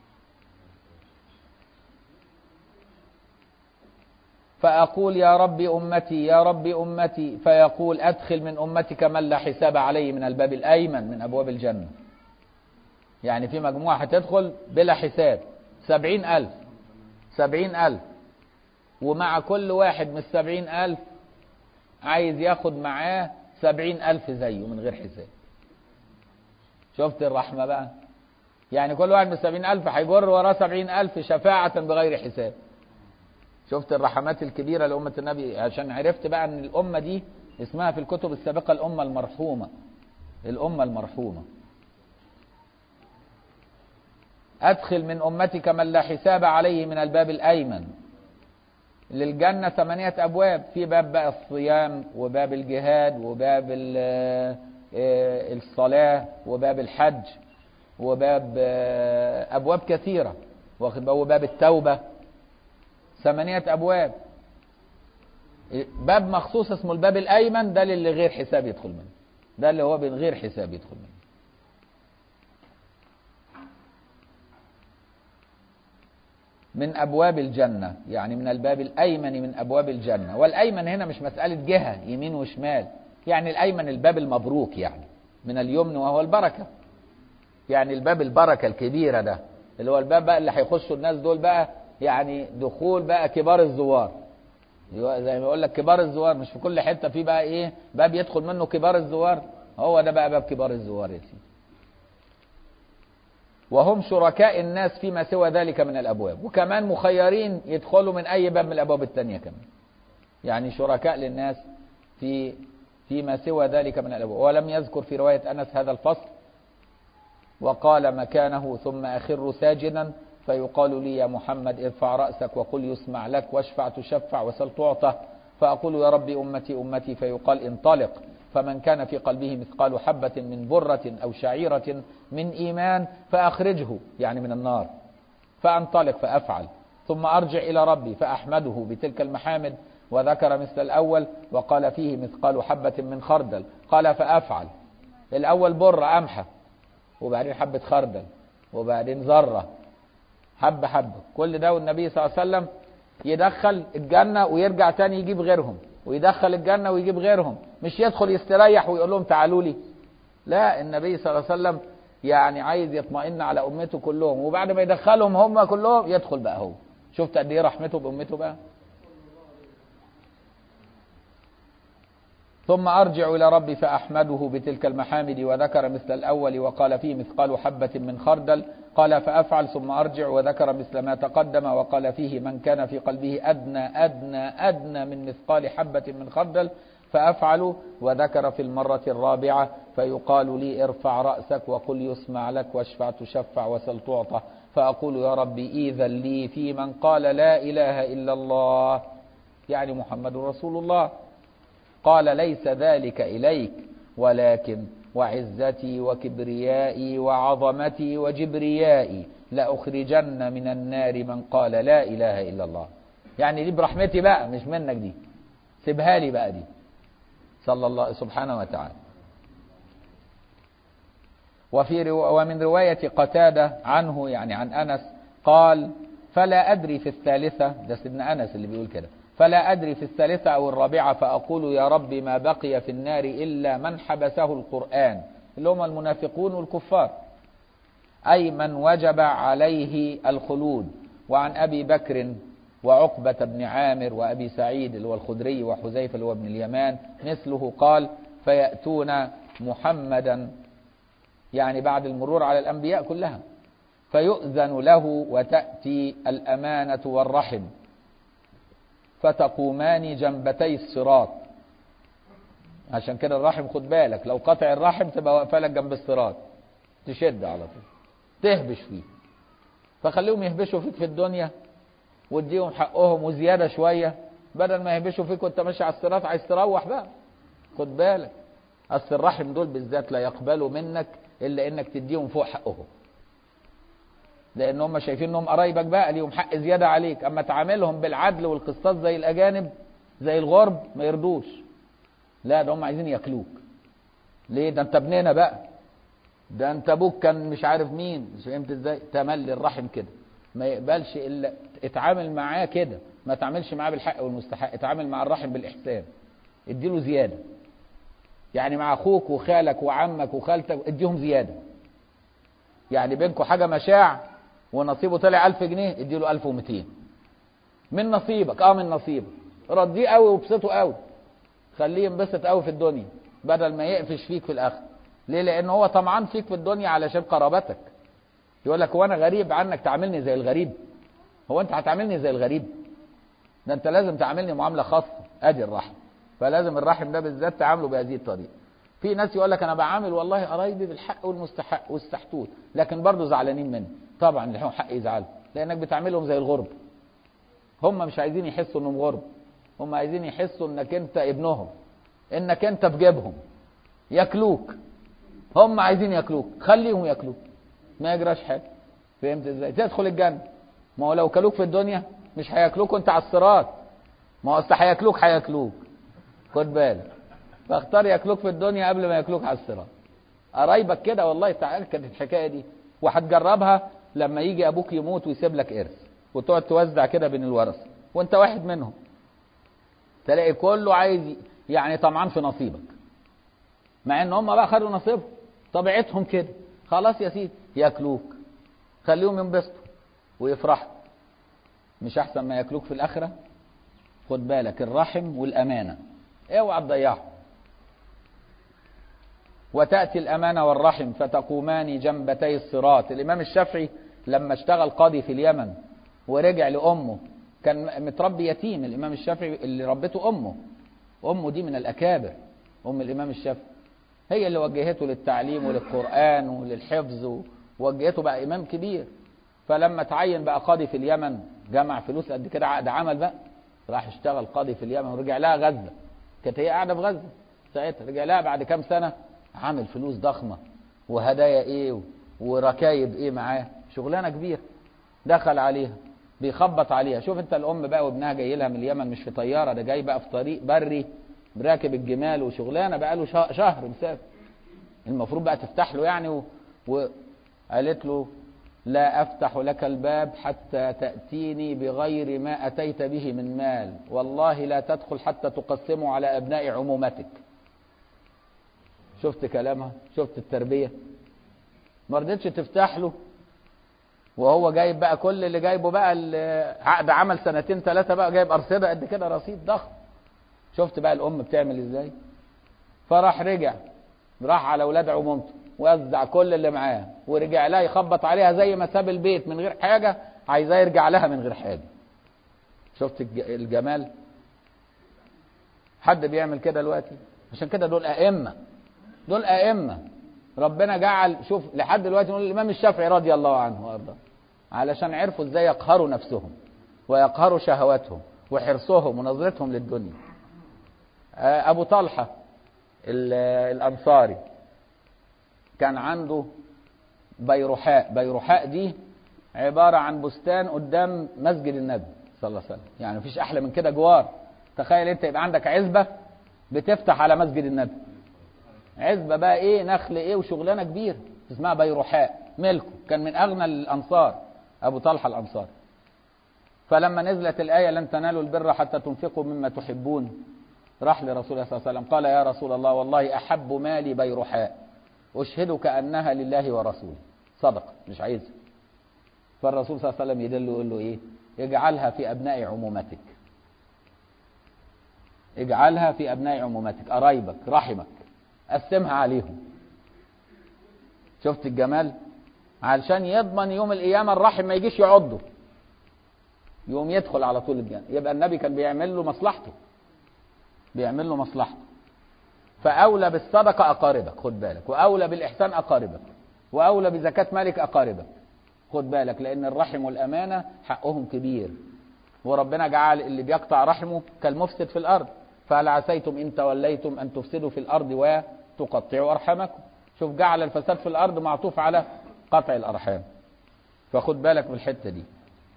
S1: فأقول يا رب أمتي يا رب أمتي فيقول أدخل من أمتك من لا حساب عليه من الباب الأيمن من أبواب الجنة يعني في مجموعة هتدخل بلا حساب سبعين ألف سبعين ألف ومع كل واحد من السبعين ألف عايز ياخد معاه سبعين ألف زيه من غير حساب شفت الرحمة بقى يعني كل واحد من السبعين ألف هيجر وراه سبعين ألف شفاعة بغير حساب شفت الرحمات الكبيرة لأمة النبي عشان عرفت بقى أن الأمة دي اسمها في الكتب السابقة الأمة المرحومة الأمة المرحومة أدخل من أمتك من لا حساب عليه من الباب الأيمن للجنة ثمانية أبواب في باب بقى الصيام وباب الجهاد وباب الصلاة وباب الحج وباب أبواب كثيرة واخد وباب التوبة ثمانية أبواب باب مخصوص اسمه الباب الأيمن ده اللي غير حساب يدخل منه ده اللي هو من غير حساب يدخل منه من أبواب الجنة يعني من الباب الأيمن من أبواب الجنة والأيمن هنا مش مسألة جهة يمين وشمال يعني الأيمن الباب المبروك يعني من اليمن وهو البركة يعني الباب البركة الكبيرة ده اللي هو الباب بقى اللي هيخشوا الناس دول بقى يعني دخول بقى كبار الزوار زي ما يقول لك كبار الزوار مش في كل حتة في بقى ايه باب يدخل منه كبار الزوار هو ده بقى باب كبار الزوار يا سيدي وهم شركاء الناس فيما سوى ذلك من الأبواب وكمان مخيرين يدخلوا من أي باب من الأبواب التانية كمان يعني شركاء للناس في فيما سوى ذلك من الأبواب ولم يذكر في رواية أنس هذا الفصل وقال مكانه ثم أخر ساجدا فيقال لي يا محمد ارفع رأسك وقل يسمع لك واشفع تشفع وسل تعطى فأقول يا ربي أمتي أمتي فيقال انطلق فمن كان في قلبه مثقال حبة من برة أو شعيرة من إيمان فأخرجه يعني من النار فأنطلق فأفعل ثم أرجع إلى ربي فأحمده بتلك المحامد وذكر مثل الأول وقال فيه مثقال حبة من خردل قال فأفعل الأول بر أمحى وبعدين حبة خردل وبعدين ذرة حبة حبة كل ده والنبي صلى الله عليه وسلم يدخل الجنة ويرجع تاني يجيب غيرهم ويدخل الجنة ويجيب غيرهم مش يدخل يستريح ويقول لهم تعالوا لي لا النبي صلى الله عليه وسلم يعني عايز يطمئن على أمته كلهم وبعد ما يدخلهم هم كلهم يدخل بقى هو شفت قد ايه رحمته بأمته بقى ثم أرجع إلى ربي فأحمده بتلك المحامد وذكر مثل الأول وقال فيه مثقال حبة من خردل قال فأفعل ثم أرجع وذكر مثل ما تقدم وقال فيه من كان في قلبه أدنى أدنى أدنى من مثقال حبة من خردل فأفعل وذكر في المرة الرابعة فيقال لي ارفع رأسك وقل يسمع لك واشفع تشفع وسل تعطى فأقول يا ربي إذا لي في من قال لا إله إلا الله يعني محمد رسول الله قال ليس ذلك إليك ولكن وعزتي وكبريائي وعظمتي وجبريائي لأخرجن من النار من قال لا إله إلا الله يعني دي برحمتي بقى مش منك دي سيبها لي بقى دي صلى الله سبحانه وتعالى وفي رو ومن رواية قتادة عنه يعني عن أنس قال فلا أدري في الثالثة ده سيدنا أنس اللي بيقول كده فلا أدري في الثالثة أو الرابعة فأقول يا رب ما بقي في النار إلا من حبسه القرآن اللي هم المنافقون والكفار أي من وجب عليه الخلود وعن أبي بكر وعقبة بن عامر وأبي سعيد اللي هو الخدري وحذيفة اللي هو ابن اليمان مثله قال فيأتون محمدا يعني بعد المرور على الأنبياء كلها فيؤذن له وتأتي الأمانة والرحم فتقومان جنبتي الصراط عشان كده الرحم خد بالك لو قطع الرحم تبقى واقفه لك جنب الصراط تشد على طول تهبش فيه فخليهم يهبشوا فيك في الدنيا واديهم حقهم وزياده شويه بدل ما يهبشوا فيك وانت ماشي على الصراط عايز تروح بقى
S2: خد بالك اصل الرحم دول بالذات لا يقبلوا منك الا انك تديهم فوق حقهم لان هم شايفين انهم قرايبك بقى ليهم حق زياده عليك اما تعاملهم بالعدل والقسطاس زي الاجانب زي الغرب ما يرضوش لا ده هم عايزين ياكلوك ليه ده انت ابننا بقى ده انت ابوك كان مش عارف مين مش فهمت ازاي تملي الرحم كده ما يقبلش الا اتعامل معاه كده ما تعاملش معاه بالحق والمستحق اتعامل مع الرحم بالاحسان اديله زياده يعني مع اخوك وخالك وعمك وخالتك اديهم زياده يعني بينكم حاجه مشاع ونصيبه طلع 1000 جنيه اديله 1200 من نصيبك اه من نصيبك رضيه قوي وابسطه قوي خليه ينبسط قوي في الدنيا بدل ما يقفش فيك في الاخر ليه لان هو طمعان فيك في الدنيا علشان قرابتك يقول لك هو انا غريب عنك تعاملني زي الغريب هو انت هتعاملني زي الغريب ده انت لازم تعاملني معامله خاصه ادي الرحم فلازم الرحم ده بالذات تعامله بهذه الطريقه في ناس يقول لك انا بعامل والله قرايبي بالحق والمستحق والسحتوت لكن برضه زعلانين مني طبعا لهم حق يزعلوا لانك بتعاملهم زي الغرب هم مش عايزين يحسوا انهم غرب هم عايزين يحسوا انك انت ابنهم انك انت في جيبهم ياكلوك هم عايزين ياكلوك خليهم ياكلوك ما يجراش حاجه فهمت ازاي تدخل الجنه ما هو لو كلوك في الدنيا مش هياكلوك وانت على الصراط ما هو اصل هياكلوك هياكلوك خد بالك فاختار ياكلوك في الدنيا قبل ما ياكلوك على الصراط قرايبك كده والله تعال كانت الحكايه دي وهتجربها لما يجي ابوك يموت ويسيب لك ارث وتقعد توزع كده بين الورثه وانت واحد منهم تلاقي كله عايز يعني طمعان في نصيبك مع ان هم بقى خدوا نصيبهم طبيعتهم كده خلاص يا سيدي ياكلوك خليهم ينبسطوا ويفرحوا مش احسن ما ياكلوك في الاخره خد بالك الرحم والامانه اوعى تضيعهم وتاتي الامانه والرحم فتقومان جنبتي الصراط الامام الشافعي لما اشتغل قاضي في اليمن ورجع لامه كان متربي يتيم الامام الشافعي اللي ربته امه امه دي من الاكابر ام الامام الشافعي هي اللي وجهته للتعليم وللقران وللحفظ ووجهته بقى امام كبير فلما تعين بقى قاضي في اليمن جمع فلوس قد كده عقد عمل بقى راح اشتغل قاضي في اليمن ورجع لها غزه كانت هي قاعده في غزه ساعتها رجع لها بعد كام سنه عامل فلوس ضخمه وهدايا ايه وركايب ايه معاه شغلانه كبيره دخل عليها بيخبط عليها شوف انت الام بقى وابنها جاي لها من اليمن مش في طياره ده جاي بقى في طريق بري راكب الجمال وشغلانه بقى له شهر مسافر المفروض بقى تفتح له يعني و... وقالت له لا افتح لك الباب حتى تاتيني بغير ما اتيت به من مال والله لا تدخل حتى تقسمه على ابناء عمومتك شفت كلامها شفت التربيه ما رضتش تفتح له وهو جايب بقى كل اللي جايبه بقى عقد عمل سنتين ثلاثه بقى جايب ارصده قد كده رصيد ضخم شفت بقى الام بتعمل ازاي فراح رجع راح على اولاد عمومته وزع كل اللي معاه ورجع لها يخبط عليها زي ما ساب البيت من غير حاجه عايزاه يرجع لها من غير حاجه شفت الجمال حد بيعمل كده دلوقتي عشان كده دول ائمه دول ائمه ربنا جعل شوف لحد دلوقتي نقول الامام الشافعي رضي الله عنه وارضاه علشان عرفوا ازاي يقهروا نفسهم ويقهروا شهواتهم وحرصهم ونظرتهم للدنيا ابو طلحه الانصاري كان عنده بيرحاء بيرحاء دي عباره عن بستان قدام مسجد النبي صلى الله عليه وسلم يعني مفيش احلى من كده جوار تخيل انت يبقى عندك عزبه بتفتح على مسجد النبي عزبه بقى ايه نخل ايه وشغلانه كبيره اسمها بيرحاء ملكه كان من اغنى الانصار ابو طلحه الانصار فلما نزلت الايه لن تنالوا البر حتى تنفقوا مما تحبون راح لرسول الله صلى الله عليه وسلم قال يا رسول الله والله احب مالي بيرحاء اشهدك انها لله ورسوله صدق مش عايزها فالرسول صلى الله عليه وسلم يدل يقول له ايه اجعلها في ابناء عمومتك اجعلها في ابناء عمومتك قرايبك رحمك قسمها عليهم شفت الجمال علشان يضمن يوم القيامه الرحم ما يجيش يعضه يقوم يدخل على طول الجنه يبقى النبي كان بيعمل له مصلحته بيعمل له مصلحته فاولى بالصدقه اقاربك خد بالك واولى بالاحسان اقاربك واولى بزكاه مالك اقاربك خد بالك لان الرحم والامانه حقهم كبير وربنا جعل اللي بيقطع رحمه كالمفسد في الارض فهل عسيتم إن توليتم أن تفسدوا في الأرض وتقطعوا أرحامكم شوف جعل الفساد في الأرض معطوف على قطع الأرحام فخد بالك من الحتة دي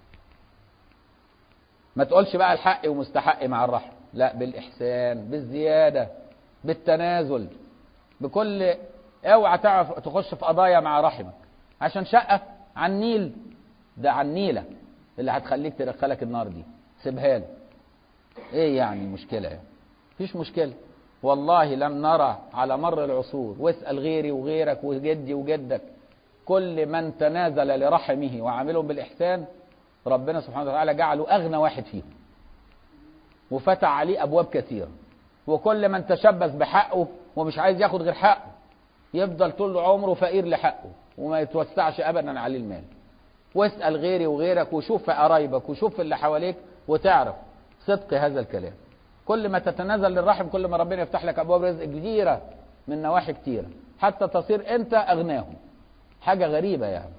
S2: ما تقولش بقى الحق ومستحق مع الرحم لا بالإحسان بالزيادة بالتنازل بكل اوعى تعرف تخش في قضايا مع رحمك عشان شقة عن النيل ده عن النيلة اللي هتخليك تدخلك النار دي سيبها له ايه يعني المشكلة يعني مفيش مشكلة والله لم نرى على مر العصور واسأل غيري وغيرك وجدي وجدك كل من تنازل لرحمه وعاملهم بالإحسان ربنا سبحانه وتعالى جعله أغنى واحد فيهم وفتح عليه أبواب كثيرة وكل من تشبث بحقه ومش عايز ياخد غير حقه يفضل طول عمره فقير لحقه وما يتوسعش أبدا عليه المال واسأل غيري وغيرك وشوف في قرايبك وشوف في اللي حواليك وتعرف صدق هذا الكلام كل ما تتنازل للرحم كل ما ربنا يفتح لك أبواب رزق كثيرة من نواحي كثيرة حتى تصير أنت أغناهم حاجة غريبة يعني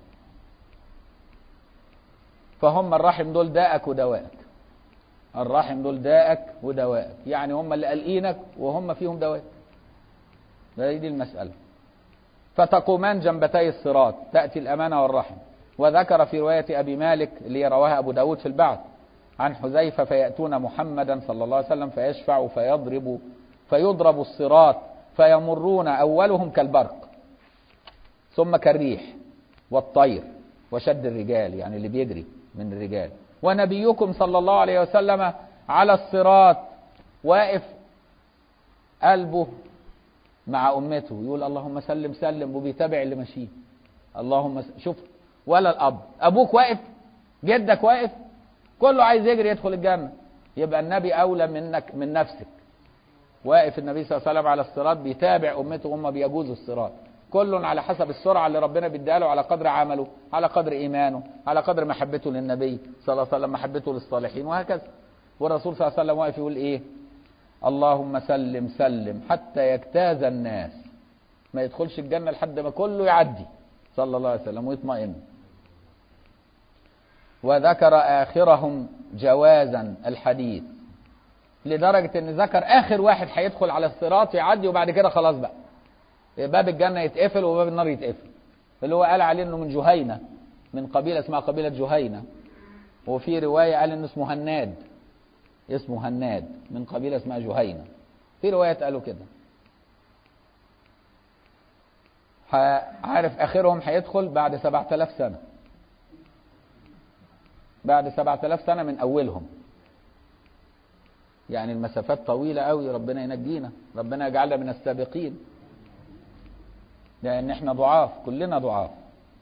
S2: فهم الرحم دول داءك ودواءك الرحم دول داءك ودواءك يعني هم اللي قلقينك وهم فيهم دواء دي المسألة فتقومان جنبتي الصراط تأتي الأمانة والرحم وذكر في رواية أبي مالك اللي رواها أبو داود في البعث عن حذيفة فيأتون محمدا صلى الله عليه وسلم فيشفع فيضرب فيضرب الصراط فيمرون أولهم كالبرق ثم كالريح والطير وشد الرجال يعني اللي بيجري من الرجال ونبيكم صلى الله عليه وسلم على الصراط واقف قلبه مع أمته يقول اللهم سلم سلم وبيتابع اللي ماشيه اللهم س... شوف ولا الأب أبوك واقف جدك واقف كله عايز يجري يدخل الجنة يبقى النبي أولى منك من نفسك واقف النبي صلى الله عليه وسلم على الصراط بيتابع أمته وهم بيجوزوا الصراط كل على حسب السرعة اللي ربنا بيديها له على قدر عمله على قدر إيمانه على قدر محبته للنبي صلى الله عليه وسلم محبته للصالحين وهكذا والرسول صلى الله عليه وسلم واقف يقول إيه اللهم سلم سلم حتى يجتاز الناس ما يدخلش الجنة لحد ما كله يعدي صلى الله عليه وسلم ويطمئن وذكر آخرهم جوازا الحديث لدرجة ان ذكر آخر واحد هيدخل على الصراط يعدي وبعد كده خلاص بقى باب الجنة يتقفل وباب النار يتقفل اللي هو قال عليه انه من جهينة من قبيلة اسمها قبيلة جهينة وفي رواية قال انه اسمه هناد اسمه هناد من قبيلة اسمها جهينة في رواية قالوا كده عارف اخرهم هيدخل بعد سبعة آلاف سنة بعد سبعة آلاف سنة من أولهم يعني المسافات طويلة قوي ربنا ينجينا ربنا يجعلنا من السابقين لأن احنا ضعاف كلنا ضعاف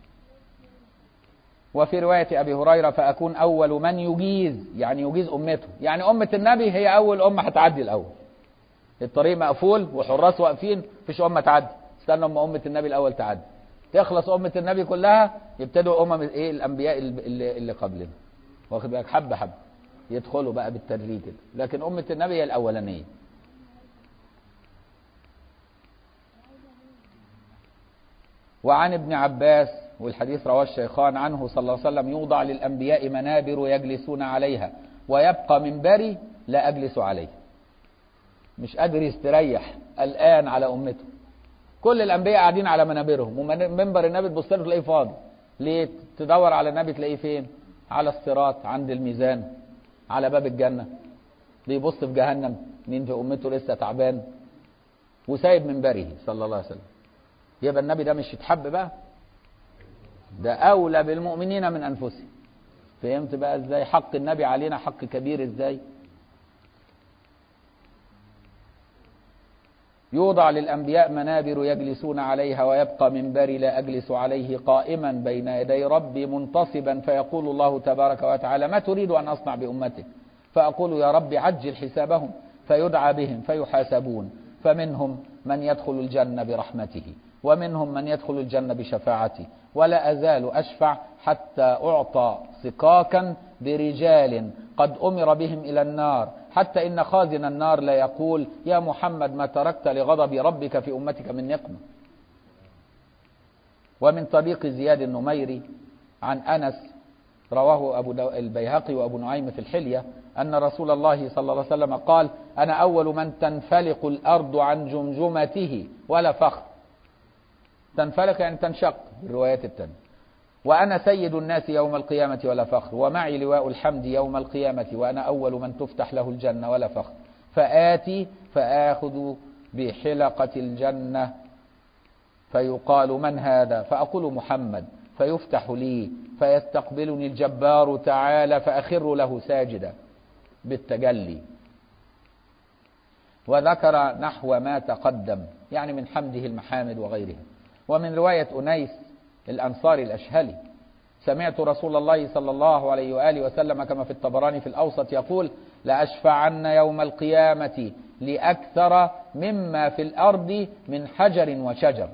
S2: وفي رواية أبي هريرة فأكون أول من يجيز يعني يجيز أمته يعني أمة النبي هي أول أمة هتعدي الأول الطريق مقفول وحراس واقفين مفيش أمة تعدي استنى أما أمة النبي الأول تعدي تخلص أمة النبي كلها يبتدوا أمم إيه الأنبياء اللي, اللي قبلنا واخد بالك حبة حبة يدخلوا بقى بالتدريج كده لكن أمة النبي هي الأولانية وعن ابن عباس والحديث رواه الشيخان عنه صلى الله عليه وسلم يوضع للأنبياء منابر يجلسون عليها ويبقى منبري لا أجلس عليه مش قادر يستريح الآن على أمته كل الأنبياء قاعدين على منابرهم ومنبر النبي تبص له تلاقيه فاضي ليه تدور على النبي تلاقيه فين على الصراط عند الميزان على باب الجنة بيبص في جهنم مين في أمته لسه تعبان وسايب منبره صلى الله عليه وسلم يبقى النبي ده مش يتحب بقى ده أولى بالمؤمنين من أنفسهم فهمت بقى ازاي حق النبي علينا حق كبير ازاي يوضع للأنبياء منابر يجلسون عليها ويبقى منبري لا أجلس عليه قائما بين يدي ربي منتصبا فيقول الله تبارك وتعالى ما تريد أن أصنع بأمتك فأقول يا رب عجل حسابهم فيدعى بهم فيحاسبون فمنهم من يدخل الجنة برحمته ومنهم من يدخل الجنة بشفاعته ولا أزال أشفع حتى أعطى سقاكا برجال قد أمر بهم إلى النار حتى إن خازن النار لا يقول يا محمد ما تركت لغضب ربك في أمتك من نقمة ومن طريق زياد النميري عن أنس رواه أبو دو... البيهقي وأبو نعيم في الحلية أن رسول الله صلى الله عليه وسلم قال أنا أول من تنفلق الأرض عن جمجمته ولا فخر تنفلق يعني تنشق الروايات التانية وأنا سيد الناس يوم القيامة ولا فخر ومعي لواء الحمد يوم القيامة وأنا أول من تفتح له الجنة ولا فخر فآتي فآخذ بحلقة الجنة فيقال من هذا فأقول محمد فيفتح لي فيستقبلني الجبار تعالى فأخر له ساجدا بالتجلي وذكر نحو ما تقدم يعني من حمده المحامد وغيرها ومن رواية أنيس الأنصاري الأشهلي سمعت رسول الله صلى الله عليه وآله وسلم كما في الطبراني في الأوسط يقول لأشفعن يوم القيامة لأكثر مما في الأرض من حجر وشجر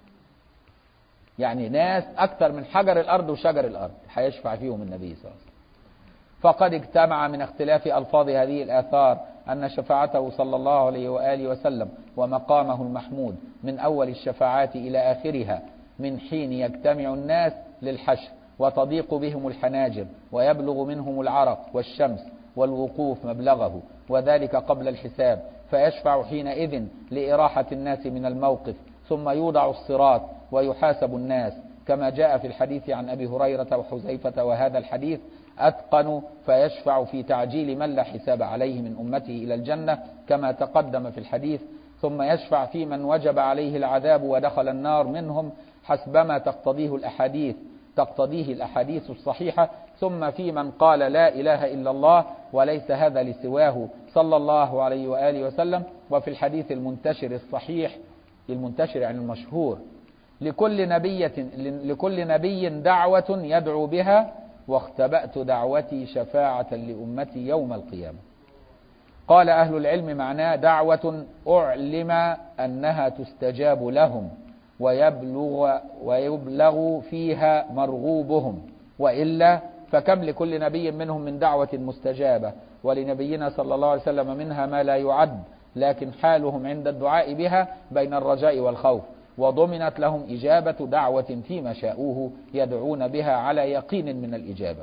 S2: يعني ناس أكثر من حجر الأرض وشجر الأرض هيشفع فيهم النبي صلى الله عليه وسلم فقد اجتمع من اختلاف ألفاظ هذه الآثار أن شفاعته صلى الله عليه وآله وسلم ومقامه المحمود من أول الشفاعات إلى آخرها من حين يجتمع الناس للحشر وتضيق بهم الحناجر ويبلغ منهم العرق والشمس والوقوف مبلغه وذلك قبل الحساب فيشفع حينئذ لإراحة الناس من الموقف ثم يوضع الصراط ويحاسب الناس كما جاء في الحديث عن أبي هريرة وحذيفة وهذا الحديث أتقن فيشفع في تعجيل من لا حساب عليه من أمته إلى الجنة كما تقدم في الحديث ثم يشفع في من وجب عليه العذاب ودخل النار منهم حسبما تقتضيه الأحاديث تقتضيه الأحاديث الصحيحة ثم في من قال لا إله إلا الله وليس هذا لسواه صلى الله عليه وآله وسلم وفي الحديث المنتشر الصحيح المنتشر يعني المشهور لكل نبية لكل نبي دعوة يدعو بها واختبأت دعوتي شفاعة لأمتي يوم القيامة قال أهل العلم معناه دعوة أعلم أنها تستجاب لهم ويبلغ, ويبلغ فيها مرغوبهم وإلا فكم لكل نبي منهم من دعوة مستجابة ولنبينا صلى الله عليه وسلم منها ما لا يعد لكن حالهم عند الدعاء بها بين الرجاء والخوف وضمنت لهم إجابة دعوة فيما شاءوه يدعون بها على يقين من الإجابة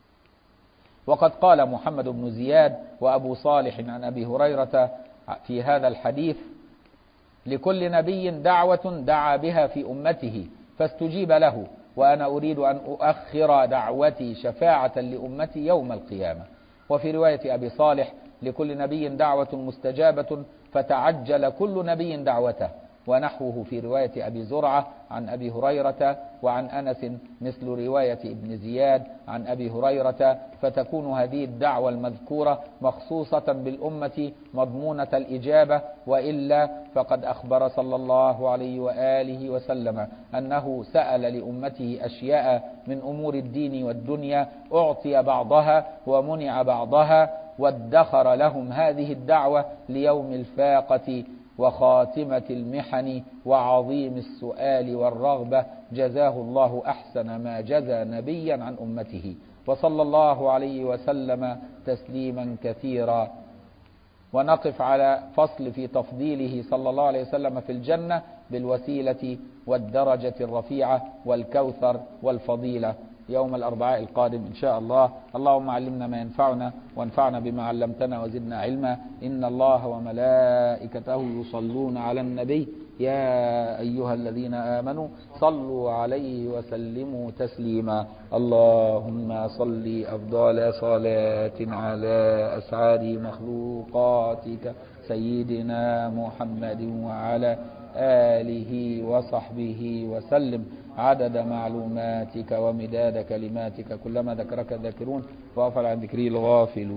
S2: وقد قال محمد بن زياد وأبو صالح عن أبي هريرة في هذا الحديث لكل نبي دعوة دعا بها في أمته فاستجيب له وأنا أريد أن أؤخر دعوتي شفاعة لأمتي يوم القيامة وفي رواية أبي صالح لكل نبي دعوة مستجابة فتعجل كل نبي دعوته ونحوه في رواية أبي زرعة عن أبي هريرة وعن أنس مثل رواية ابن زياد عن أبي هريرة فتكون هذه الدعوة المذكورة مخصوصة بالأمة مضمونة الإجابة وإلا فقد أخبر صلى الله عليه وآله وسلم أنه سأل لأمته أشياء من أمور الدين والدنيا أعطي بعضها ومنع بعضها وادخر لهم هذه الدعوة ليوم الفاقة وخاتمة المحن وعظيم السؤال والرغبة جزاه الله أحسن ما جزى نبيا عن أمته وصلى الله عليه وسلم تسليما كثيرا ونقف على فصل في تفضيله صلى الله عليه وسلم في الجنة بالوسيلة والدرجة الرفيعة والكوثر والفضيلة يوم الأربعاء القادم إن شاء الله اللهم علمنا ما ينفعنا وانفعنا بما علمتنا وزدنا علما إن الله وملائكته يصلون على النبي يا أيها الذين آمنوا صلوا عليه وسلموا تسليما اللهم صل أفضل صلاة على أسعار مخلوقاتك سيدنا محمد وعلى آله وصحبه وسلم عدد معلوماتك ومداد كلماتك كلما ذكرك الذاكرون وغفل عن ذكري الغافلون